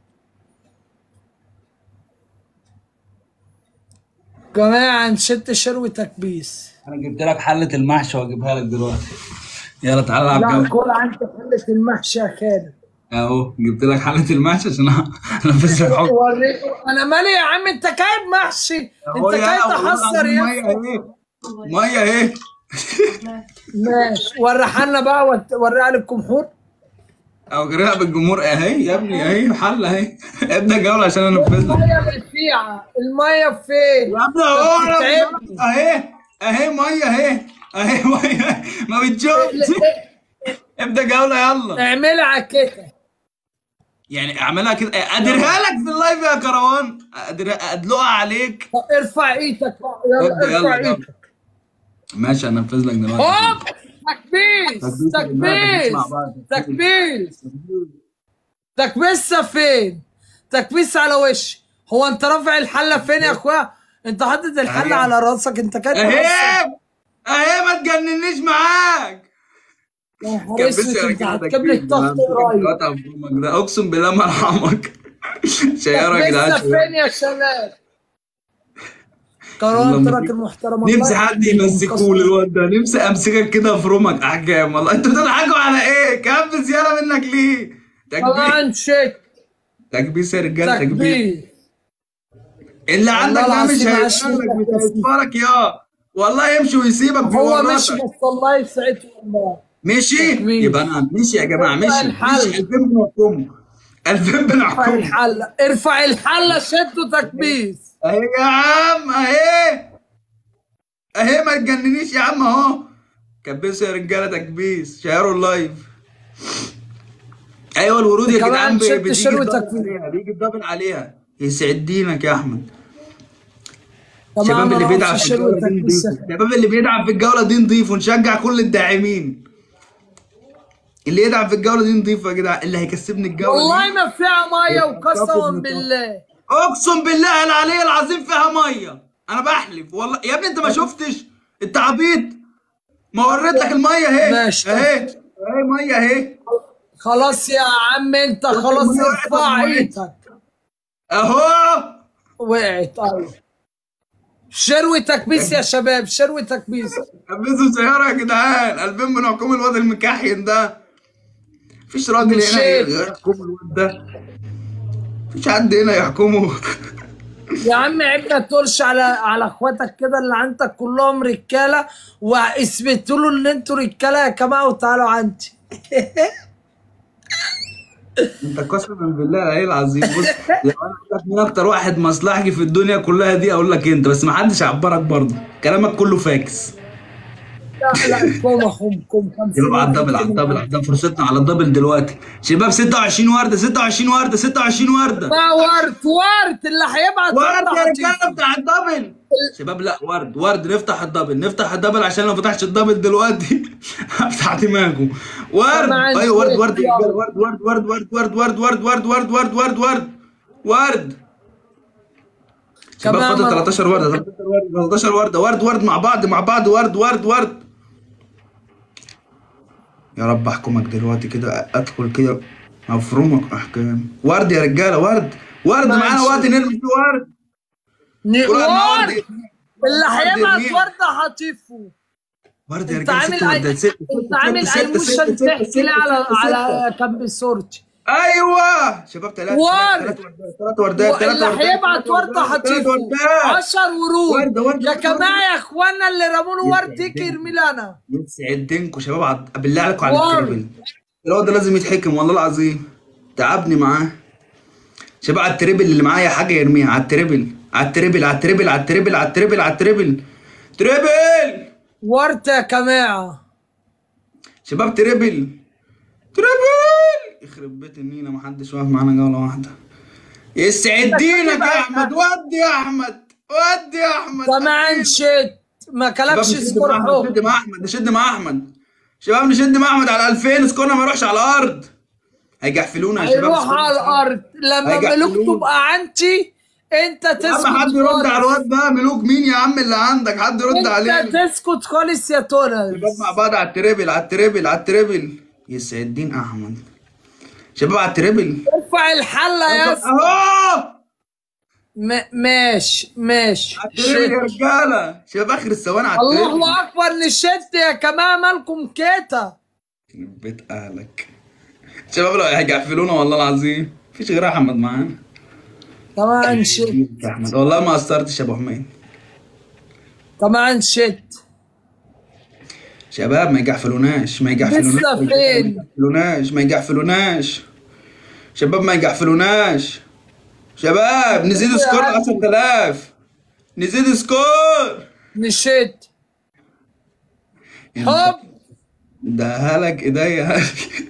جماعة نشت شروي تكبيس انا جبت لك حله المحشي واجيبها لك دلوقتي يلا تعالى العب لا جوله كل عندي حلة المحشي يا خالد اهو جبت لك حله المحشي عشان انفذ لك حكم وريكم انا مالي يا عم انت جايب محشي أهو انت يا جاي أول تحصر مية يا اهي ميه اهي ماشي وريها لنا بقى وت- وريها للجمهور او جريها بالجمهور اهي يا ابني اهي حله اهي ابدا جوله عشان انفذ لك المية بالفيعة المية فين؟ يا ابني اهو أنت أنا- بتتعبني. اهي اهي ميه اهي اهي ميه ما بتشوفش ابدا جوله يلا اعملها على كده يعني اعملها كده اديرها لك في اللايف يا كروان أدير- ادلقها عليك طب ارفع ايدك بقى يلا ابدا ارفع يلا ايدك يلا ماشي هنفذ لك دلوقتي هوب تكبيس تكبيس تكبيس بالله، مع بعض. تكبيس تكبيسة فين؟ تكبيس على وش هو انت رافع الحلة فين يا اخويا؟ انت حاطط الحلة أهي. على راسك انت كده اهي اهي ما تجننيش معاك يا نهار كبس اسود يا انت رجاله هتجيب لي الضغط قريب قريب ده اقسم بالله ما ارحمك شيارة يا تكبيسة جدعان فين يا شباب؟ قرارات والله ترك المحترم الله نفسي حد يخليكم. يمسكوا لي الواد ده نفسي امسكك كده افرمك احكام والله انتوا بتضحكوا على ايه؟ كبس يالا منك ليه؟ تكبيس طبعا شيك تكبيس يا رجاله تكبيس تكبير اللي عندك ده مش العظيم عاش هيسيبك منك مش هيسيبك يا والله يمشي ويسيبك هو بورطك. ماشي بس الله يسعده والله مشي تكبير. يبقى انا مشي يا جماعه مشي الحل. مشي 2000 بنحكمه 2000 ارفع بنحكمه الحلة ارفع الحلة شدوا تكبيس اهي يا عم اهي اهي ما تجننيش يا عم اهو كبسوا يا رجاله تكبيس شيروا اللايف ايوه الورود يا كمان جدعان بي- شفت بتيجي شروة الدبل تكبيس. عليها بيجي الدبل عليها يسعد دينك يا احمد كمان الشباب اللي ما بيدعم رأيتش في شروة الجوله دي تكبيس نضيف الشباب اللي بيدعم في الجوله دي نضيف ونشجع كل الداعمين اللي يدعم في الجوله دي نضيف يا جدعان اللي هيكسبني الجوله دي والله ما فيها مية وقسما بالله اقسم بالله العلي العظيم فيها ميه انا بحلف والله يا ابني انت ما شفتش انت عبيط ما وريت لك الميه اهي ماشي. اهي اهي ميه اهي خلاص يا عم انت خلاص ارفع ايدك اهو وقعت ايوه شروي تكبيس يا شباب شروي تكبيس كبسوا سياره يا جدعان 2000 من حكوم الواد المكحين ده مفيش راجل هنا مشيت. يحكم الواد ده مفيش حد هنا يحكمه يا عم عيب ما تقولش على على اخواتك كده اللي عندك كلهم رجاله واثبتوا له ان انتوا رجاله يا جماعه وتعالوا عندي انت قسما بالله العلي العظيم بص لو انا اقول لك مين اكتر واحد مصلحجي في الدنيا كلها دي اقول لك انت بس ما حدش يعبرك برضه كلامك كله فاكس لا لا كوم اخوم كوم شباب على الدبل على الدبل على الدبل فرصتنا على الدبل دلوقتي شباب 26 ورده 26 ورده 26 ورده ما ورد ورد اللي هيبعت ورد يا هتجيب. رجاله بتاع الدبل شباب لا ورد ورد نفتح الدبل نفتح الدبل عشان لو فتحش الدبل دلوقتي هفتح دماغه ورد طبعاً ايوه ورد ورد يا يلا. رجاله ورد ورد ورد ورد ورد ورد ورد ورد ورد ورد ورد ورد ورد شباب كمان فاضل مرة. 13 ورده 13 ورده 13 ورده ورد ورد مع بعض مع بعض ورد ورد ورد يا رب احكمك دلوقتي كده ادخل كده افرمك احكام ورد يا رجاله ورد ورد ماشي. معانا وقت نرمي فيه ورد ن- كل واحد معاه ورد ورد اللي ورد هيبعت يرميه. ورده هطيفه ورد يا انت رجاله عامل ست وردات ست انت عامل ايموشن تحكي لي على على كامب سورتي ايوه شباب ثلاثة ورد. ثلاث وردات ثلاث اللي وردات هيبعت ورده ثلاث هطيفه وردات 10 ورود وردة، وردة، يا وردة، جماعه وردة. يا اخوانا اللي رموا له ورد يجي يرمي لي انا يسعد دينكم شباب عد... بالله عليكم على ورد. التربل الواد ده لازم يتحكم والله العظيم تعبني معاه شباب على التربل اللي معايا حاجه يرميها على التربل على التربل على التربل على التربل على التربل على التربل تربل ورد يا جماعه شباب تربل تربل يخرب بيت النيله محدش واقف معانا جوله واحده يسعد دينك يا احمد ودي يا احمد ودي يا احمد كمان شت ما شباب كلكش نشد سكور مع احمد حب نشد مع احمد نشد مع احمد شباب نشد مع احمد على 2000 سكورنا ما يروحش على الارض هيجحفلونا يا شباب هيروح سكورنا على مش عارف. الارض لما هيجحفلونا. ملوك تبقى عنتي انت يا تسكت عم حد يرد خالص. على الواد ده ملوك مين يا عم اللي عندك حد يرد عليه انت تسكت خالص يا تونس شباب مع بعض على التريبل على التريبل على التريبل يسعد دين احمد شباب على التريبل ارفع الحله يا اسطى اهو م- ماشي ماشي على التريبل يا شت. رجاله شباب اخر الثواني على التريبل الله اكبر نشت يا جماعه مالكم كده يخرب بيت اهلك شباب لو هيجحفلونا والله العظيم مفيش غير احمد معانا كمان شت يا احمد والله ما قصرتش يا ابو حميد كمان شت شباب ما يجحفلوناش ما يجحفلوناش لسه ما فين؟ يجحفلوناش ما يجحفلوناش شباب ما يجحفلوناش شباب نزيد سكور 10000 نزيد سكور نشت هوب ده هلك ايديا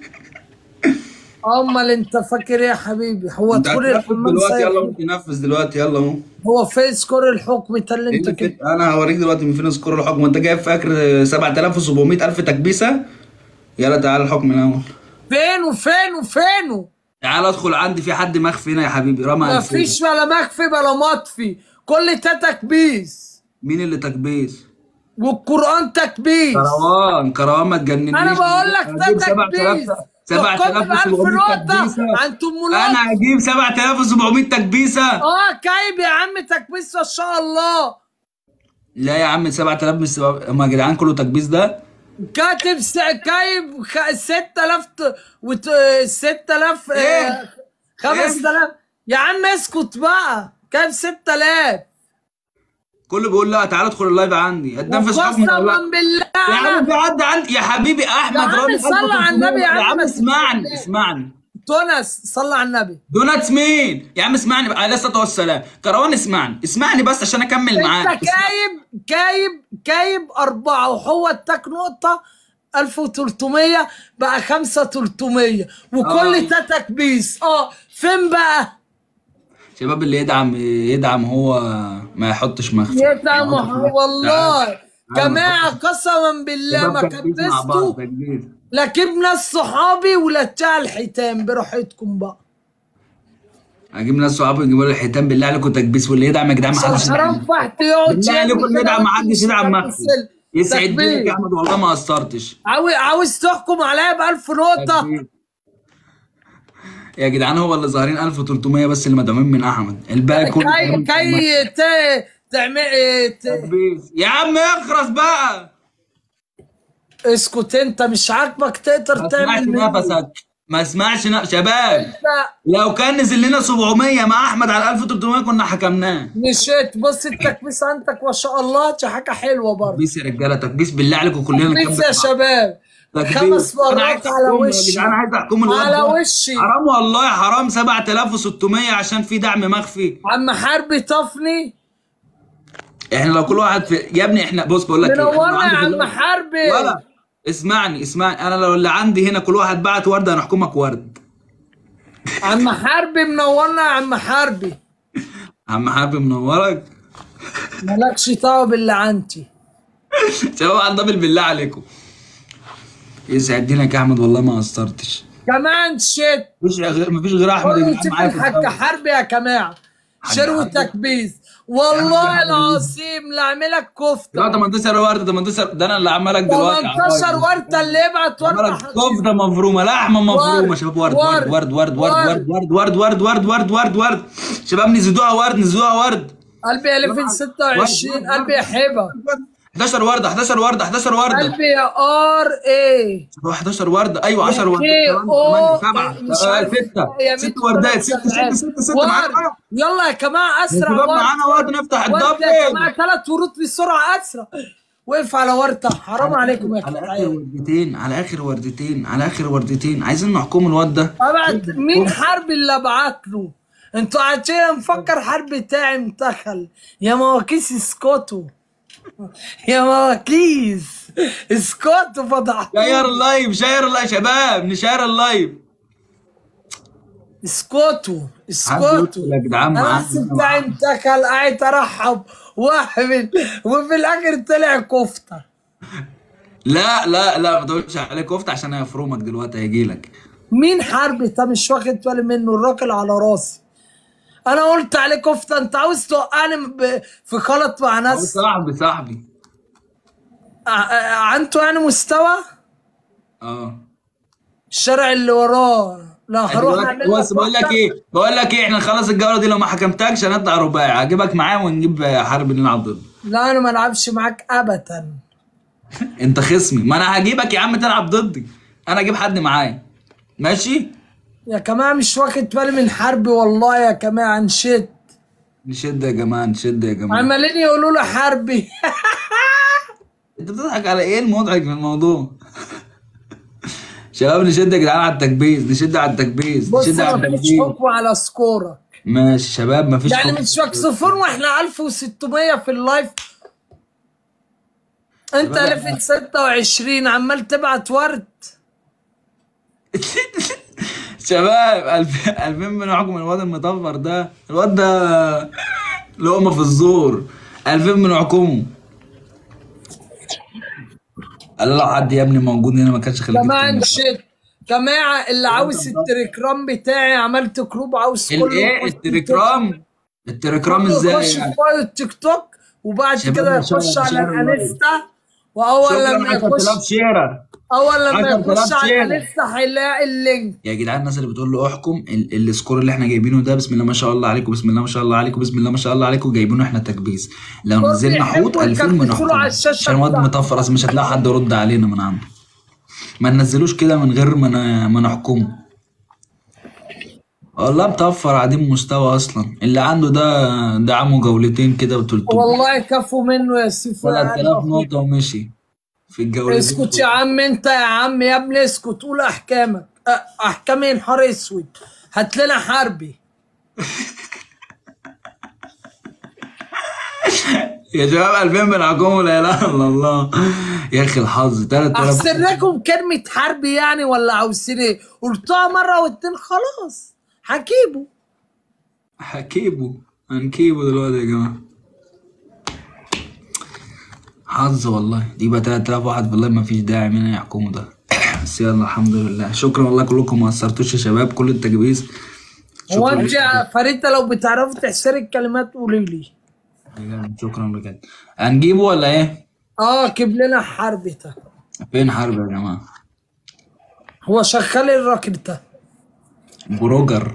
امال انت فاكر ايه يا حبيبي هو انت دخول هتنفذ الحمام دلوقتي يلا سايق ممكن تنفذ دلوقتي يلا اهو هو فين سكور الحكم ده اللي إيه انت اللي كده فت- انا هوريك دلوقتي من فين سكور الحكم انت جايب فاكر 7700 الف تكبيسه يلا تعالى الحكم الاول فين وفين وفين تعالى ادخل عندي في حد مخفي هنا يا حبيبي رمى ما ألفين. فيش ولا مخفي ولا مطفي كل ده تكبيس مين اللي تكبيس والقران تكبيس كروان كروان ما تجننيش انا بقول لك ده هجيب تكبيس 7000 تحكم ب 1000 7700 نقطه تكبيسه عن ام انا هجيب 7700 تكبيسه اه كايب يا عم تكبيس ما شاء الله لا يا عم 7000 مش سبع- هم يا جدعان كله تكبيس ده كاتب س... كايب خ... 6000 ت... وت... 6000 آه، إيه؟ 5000 يا عم اسكت بقى كايب 6000 كله بيقول لا تعالى ادخل اللايف عندي هتنفذ حكم ولا قسما لا بالله يا عم انا في حد عندي يا حبيبي احمد يا عم رامي صل على 1300. النبي يا عم يا عم بس- اسمعني اسمعني تونس صلى على النبي دوناتس مين يا عم اسمعني بقى عليه الصلاه والسلام كروان اسمعني اسمعني بس عشان اكمل معاك انت كايب كايب كايب أربعة وهو اداك نقطة 1300 بقى 5300 وكل آه. ده تكبيس اه فين بقى؟ شباب اللي يدعم يدعم هو ما يحطش مخفي يدعم ما يحطش مخفي. والله تعال. جماعة قسما بالله شباب ما تكبيس مع بعض، كبستوا تكبيس. لا جبنا صحابي ولا بتاع الحيتان براحتكم بقى هجيب ناس صحابي يجيبوا لي الحيتان بالله عليكم تكبيس واللي يدعم يا جدعان ما حدش حرام يدعم فحت يقعد بالله يعمل عليكم اللي كده يدعم ما وانت حدش مش يدعم هتعمل مخفي سل. يسعد تكبير. دينك يا احمد والله ما قصرتش عاوز عاوز تحكم عليا ب 1000 نقطة تكبير. يا جدعان هو اللي ظاهرين 1300 بس اللي مدعومين من احمد الباقي كله كي كي ت- تعمل ت- تكبيس يا عم اخرس بقى اسكت انت مش عاجبك تقدر ما اسمعش تعمل مني. نفسك ما اسمعش نفس شباب انت لو كان نزل لنا 700 مع احمد على 1300 كنا حكمناه مشيت بص التكبيس عندك ما شاء الله دي حاجه حلوه برضه تكبيس يا رجاله تكبيس بالله عليكم كلنا تكبيس نكبس يا مع- شباب تكبيس. خمس أنا عايز مرات على أحكمه يا وشي جدعان عايز احكم الواد على ده. وشي حرام والله حرام 7600 عشان في دعم مخفي عم حربي طفني احنا لو كل واحد في يا ابني احنا بص بقول لك إيه، إحنا لو منورنا يا عندي في عم اللايف- حربي ولا اسمعني اسمعني انا لو اللي عندي هنا كل واحد بعت ورد هنحكمك ورد عم حربي منورنا يا عم حربي عم حابب منورك مالكش دعوه باللي عندي شباب على الدبل بالله عليكم يسعد دينك يا احمد والله ما قصرتش كمان شت مفيش غير مفيش غير احمد اللي كل معايا شوف في الحاج الدوري. حربي يا جماعه حاج شروي حربي. تكبيس والله العظيم لا اعملك لا كفته 18 ورده 18 ده انا اللي عمالك دلوقتي 18 ورده اللي يبعت ورده عمالك كفته مفرومه لحمه مفرومه ورد. شباب ورد ورد. ورد ورد ورد ورد ورد ورد ورد ورد ورد ورد ورد شباب نزيدوها ورد نزيدوها ورد قلبي 2026 قلبي يا حبه 11 ورده 11 ورده 11 ورده قلبي يا ار اي 11 ورده ايوه 10 ورده كي او مش 7 عارف. 6 يا 6 بنت وردات 6 الولد 6 6 6 ورد. معانا يلا يا جماعه اسرع شباب معانا ورد نفتح ورد يا الدبل جماعه ثلاث ورود بسرعه اسرع وقف على ورده حرام عليكم يا على اخر جدعان وردتين على اخر وردتين على اخر وردتين عايزين نحكم الواد ده ابعت مين حرب اللي ابعت له انتوا قاعدين مفكر حرب بتاعي متخل يا مواكيس اسكتوا يا مواكيس اسكتوا فضحتوا شير اللايف شير اللايف شباب نشير اللايف اسكتوا حد اسكتوا يدخل يا جدعان انا معانا. بس بتاعي متكل قاعد ارحب واحمل وفي الاخر طلع كفته لا لا لا ما تقولش عليه كفته عشان هيفرمك دلوقتي هيجي لك مين حرب انت مش واخد بالي منه الراجل على راسي انا قلت عليه كفته انت عاوز توقعني ب- في خلط مع ناس صاحبي صاحبي ع- عنده يعني مستوى اه الشارع اللي وراه لا هروح دلوقتي- اعمل بص بقول لك ايه بقول لك ايه احنا نخلص الجوله دي لو ما حكمتكش هنطلع رباعي هجيبك معايا ونجيب حرب نلعب ضد لا انا ما العبش معاك ابدا انت خصمي ما انا هجيبك يا عم تلعب ضدي انا اجيب حد معايا ماشي يا جماعه مش واخد بالي من حربي والله يا جماعه نشد نشد يا جماعه نشد يا جماعه عمالين يقولوا له حربي انت بتضحك على ايه المضحك في الموضوع شباب نشد يا جدعان على التكبيس نشد على التكبيس بص نشد على ما فيش التكبيس حكم على سكورك ماشي شباب مفيش يعني حكم. مش واخد صفر واحنا 1600 في اللايف انت شباب، 1026 عمال تبعت ورد شباب 2000 2000 بنحكم الواد المطفر ده الواد ده لقمه في الزور 2000 بنحكمه قال لو حد يا ابني موجود هنا ما كانش خليك جماعه تتكلم. نشد جماعه اللي عاوز التليجرام بتاعي عملت جروب عاوز كله الايه يخش التليجرام التليجرام كله ازاي يخش يعني في بايو التيك توك وبعد شباب كده ما شاء يخش الله، على شير اللايف. الانستا واول شكرا لما 10000 يخش شيرة اول لما 10,000 يخش على شير. الانستا هيلاقي اللينك يا جدعان الناس اللي بتقول له احكم ال- السكور اللي احنا جايبينه ده بسم الله ما شاء الله عليكم بسم الله ما شاء الله عليكم بسم الله ما شاء الله عليكم جايبينه احنا تكبيس لو دول نزلنا حوت بيحبوا 2000 يكبسوا بنحكم له على الشاشة عشان واد بتاعته. مطفر اصلا مش هتلاقي حد يرد علينا من عنده ما ننزلوش كده من غير ما ن- ما نحكمه والله مطفر عديم مستوى اصلا اللي عنده ده دعمه جولتين كده ب 300 والله كفوا منه يا سيف 3000 نقطة ومشي في الجولتين اسكت يا عم انت يا عم يا ابني اسكت قول احكامك أ- احكامي يا نهار اسود هات لنا حربي يا شباب 2000 بنحكمه لا اله الا الله يا اخي الحظ 3000 احسن لكم كلمة حربي يعني ولا عاوزين ايه قلتها مرة واتنين خلاص هجيبه هكيبه هنكيبه دلوقتي يا جماعه حظ والله دي بقى 3000 واحد بالله ما فيش داعي مين يحكموا ده بس يلا الحمد لله شكرا والله كلكم ما قصرتوش يا شباب كل التجهيز هو شكرا انت يا فريدة لو بتعرفي تحسري الكلمات قولي لي بجد، شكرا بجد هنجيبه ولا ايه؟ اه جيب لنا حربي ده فين حرب يا جماعه؟ هو شغال الراجل ده بروجر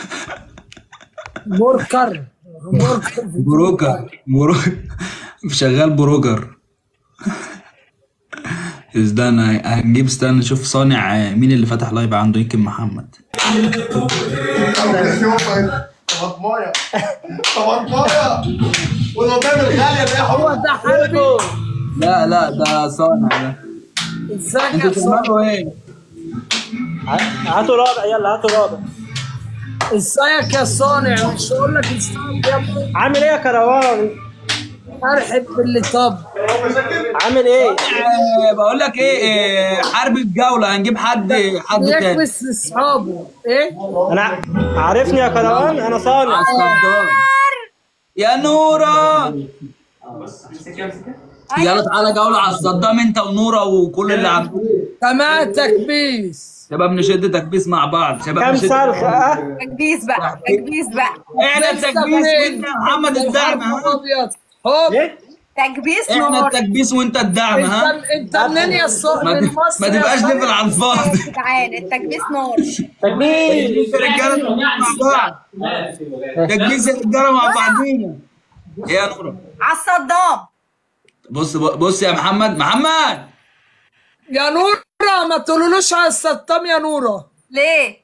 موركر موركر بروكر بروكر شغال بروجر استنى هنجيب استنى نشوف صانع آه، مين اللي فتح لايف عنده يمكن محمد طماطمايه طماطمايه والمطاعم الغاليه ده يا هو ده حربي لا لا ده صانع ده ازيك انتوا يا صاحبي بتعملوا ايه؟ هاتوا رابع يلا هاتوا رابع ازيك يا صانع مش هقول لك ازيك يا ابني عامل ايه يا كروان ارحب باللي طب عامل ايه؟ آه، بقول لك ايه آه، حرب الجوله هنجيب حد حد تاني يكبس لاصحابه ايه انا عارفني يا كروان انا صانع الصدام يا نورة يلا تعالى جولة على الصدام انت ونورة وكل اللي عم كمان تكبيس شباب نشد تكبيس مع بعض شباب كام نشد صرخ اه تكبيس بقى تكبيس بقى احنا التكبيس وانت محمد الدعم ها ابيض هوب تكبيس احنا نور التكبيس وانت الدعم ها انت انت منين يا صوت ما, من ت- مصر ما يا تبقاش صاحبي؟ ليفل على الفاضي تعالى التكبيس نور تكبير الرجاله مع بعض تكبيس الرجاله مع بعضينا ايه يا نورة على الصدام بص بص يا محمد محمد يا نورة ما تقولولوش على السطام يا نورة ليه؟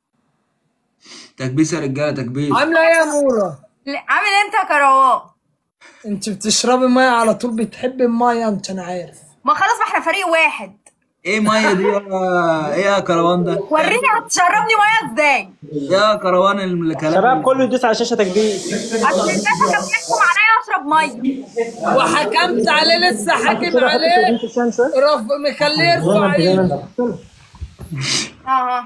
تكبيس يا رجاله تكبيس عاملة ايه يا نورة؟ ليه؟ عامل انت يا كروان انت بتشربي مية على طول بتحبي المية انت انا عارف ما خلاص ما احنا فريق واحد ايه ميه دي يا ايه يا كروان ده وريني هتشربني ميه ازاي يا كروان الكلام شباب كله يدوس على شاشه تكبير عشان انت كان بيحكم عليا اشرب ميه وحكمت عليه لسه حاكم عليه رف مخليه يرفع ايده اه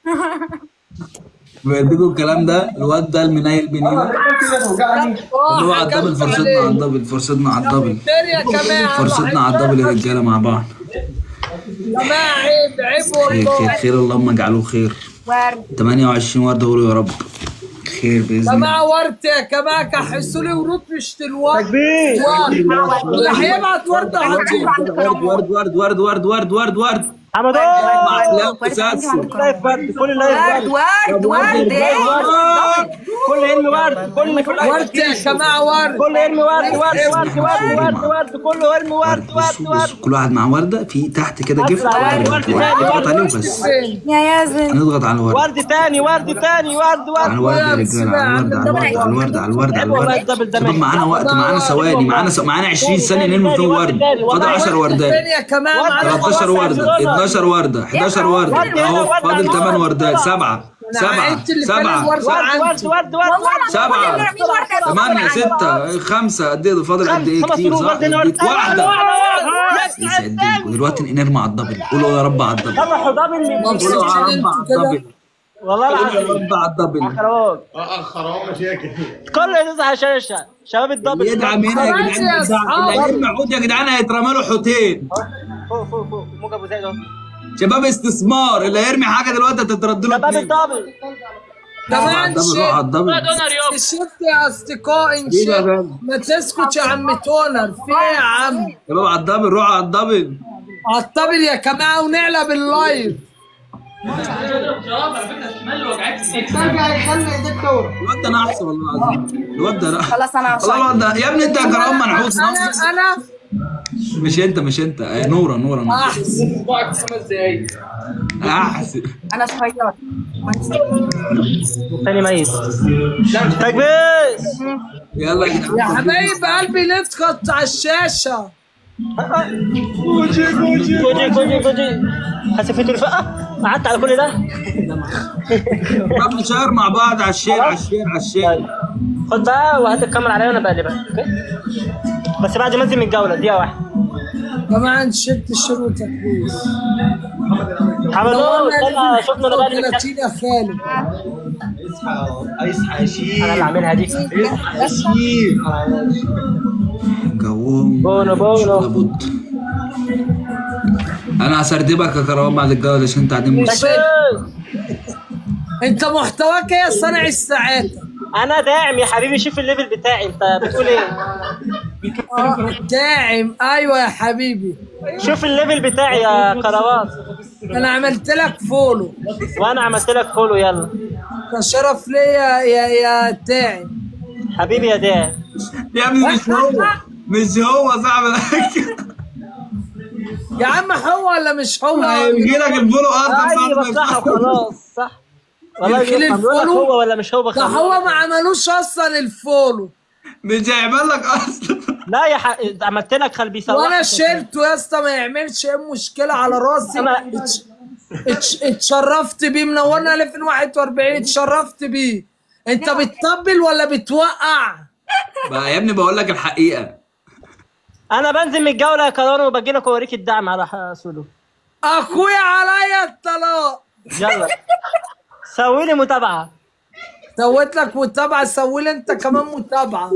بيديكوا الكلام ده الواد ده المنيل بنينا اللي هو على الدبل فرصتنا على الدبل فرصتنا على الدبل خير يا جماعة فرصتنا على الدبل يا رجاله مع بعض جماعة عيب عيب خير خير والله خير اللهم اجعله خير ورد 28 ورده قولوا يا رب خير باذن الله جماعة ورد يا جماعة كحسوا لي ورود مش الورد تكبير اللي هيبعت ورد هطير ورد ورد ورد ورد ورد ورد ورد حمدون احلام وساسو لايف ورد كل لايف ورد ورد ورد ورد ايه كل يرمي ورد كل كل ورد يا جماعة ورد كل يرمي ورد ورد ورد ورد ورد ورد كله يرمي ورد ورد بصوا بصوا كل واحد مع ورده في تحت كده جفت ورد نضغط عليه وبس فين؟ يا ياسر نضغط على الورد ورد تاني ورد تاني ورد على ورد الورد يا رجاله على الورد على الورد على الورد على الورد شباب معانا وقت معانا ثواني معانا س- معانا 20 ثانيه نرمي فيهم ورد فاضل 10 وردات فين يا جماعة معانا 13 ورده 12 ورده 11 ورده اهو فاضل 8 وردات 7 7 عدت اللي كان 7 الورد ورد عندي ورد ورد ورد سبعة ثمانية ستة خمسة قد ايه فاضل قد ايه خمس كتير ورود صح؟ وردين ورد. اديك واحدة ورد. يسعدكم دلوقتي نرمي على الدبل قولوا يا رب على الدبل يلا حضام اللي قولوا يا رب على الدبل والله قولوا يا العظيم رب على الدبل كروان اخر مشاكل كله يدوس على شاشه شباب الدبل يدعم هنا يا خلاص جدعان يا أصحاب. اللي هيرمي حوت يا جدعان هيترمى له حوتين فوق فوق فوق موجة ابو زيد اهو شباب استثمار اللي هيرمي حاجة دلوقتي هتترد له شباب اتنين. الدبل روح على جماعة الدبل روح على الدبل الشفت يا اصدقائي ايه ده يا انشفت غالي؟ ما تسكت يا عم تونر في ايه يا عم شباب على الدبل روح على الدبل عالطبل يا جماعة ونعلى باللايف الواد ده نحس والله العظيم الواد ده لا خلاص انا والله عشان الواد ده يا ابني انت يا كرام منحوس انا انا مش انت مش انت آه، نورة نورة نورة احسن احسن انا صغير تاني ميت تكبيس يلا يا يا جدعان حبايب قلبي نسكت على الشاشة كوجي كوجي كوجي حسيت الفقه قعدت على كل ده طب نشير مع بعض على الشير على الشير على الشير خد بقى وهات الكاميرا عليا وانا بقلبك اوكي بس بعد ما انزل من الجوله دقيقه واحده جماعة نشفت الشروط تكبيس حمدون يلا شفنا انا بقلب 30 يا خالد اصحى شيء انا اللي عاملها دي جوهم بونو بونو لابد انا هسردبك يا كرام بعد الجواز عشان انت قاعدين مش تكبيس انت محتواك ايه يا صانع الساعات انا داعم يا حبيبي شوف الليفل بتاعي انت بتقول ايه آه، داعم ايوه يا حبيبي شوف الليفل بتاعي يا كروان انا عملت لك فولو وانا عملت لك فولو يلا ده شرف ليا يا يا داعم حبيبي يا داعم يا ابني مش هو مش هو صاحب يا عم هو ولا مش هو هيجي لك الفولو اصلا ايوه صح صاحبك. وخلاص صح والله يمكن بيفهم بيقول لك الفولو- هو ولا مش هو ده بخليه. هو ما عملوش اصلا الفولو مش هيعمل لك اصلا لا يا ح... عملت لك خل بيسوحك وانا شلته يا اسطى ما يعملش اي مشكله على راسي أنا- اتش- اتش- اتشرفت بيه منورنا 2041 اتشرفت بيه انت بتطبل ولا بتوقع بقى يا ابني بقول لك الحقيقه انا بنزل من الجوله يا كرون وبجي لك اوريك الدعم على ح- سولو اخويا عليا الطلاق يلا سوي لي متابعه سويت لك متابعه سوي لي انت كمان متابعه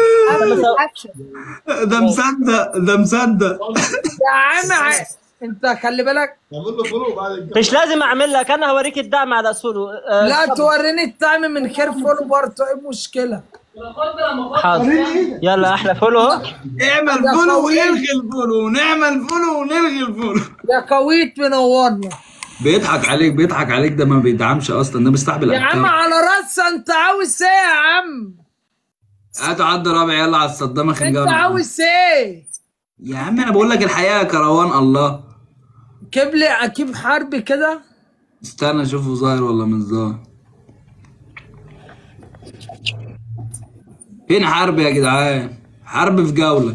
ده مصدق ده مصدق يا عم ع- انت خلي بالك مش لازم اعمل لك انا هوريك الدعم على سولو آه، لا توريني الطعم من غير فولو برضه ايه المشكله حاضر يلا احلى فولو اهو اعمل فولو ونلغي الفولو نعمل فولو ونلغي الفولو يا كويت منورنا بيضحك عليك بيضحك عليك ده ما بيدعمش اصلا ده بيستحبل يا عم على راسي انت عاوز ايه يا عم هاتوا عد رابع يلا على الصدامه انت خنجر عاوز ايه يا عم انا بقول لك الحقيقه يا كروان الله جيب لي اكيب حرب كده استنى اشوفه ظاهر ولا مش ظاهر فين حرب يا جدعان حرب في جوله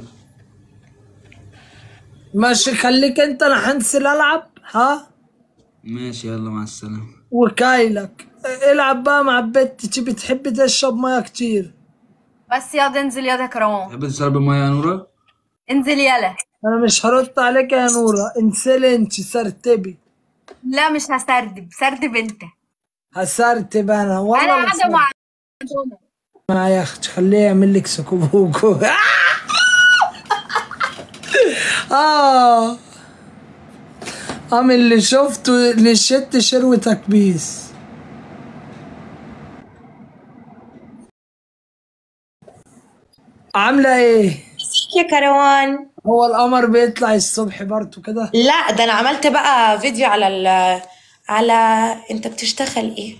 ماشي خليك انت انا هنزل العب ها ماشي يلا مع السلامه وكايلك العب بقى مع البت تي بتحب تشرب ميه كتير بس ياض انزل ياض يا كروان تحب تشرب ميه يا نوره انزل يلا انا مش هرد عليك يا نوره انسلي انت سرتبي لا مش هسردب سردب انت هسرتب انا انا والله قاعده مع مع يا اختي خليه يعمل لك سكوبوكو اه ام اللي شفته نشدت شروة تكبيس عاملة ايه؟ يا كروان هو القمر بيطلع الصبح برضه كده؟ لا ده انا عملت بقى فيديو على ال على انت بتشتغل ايه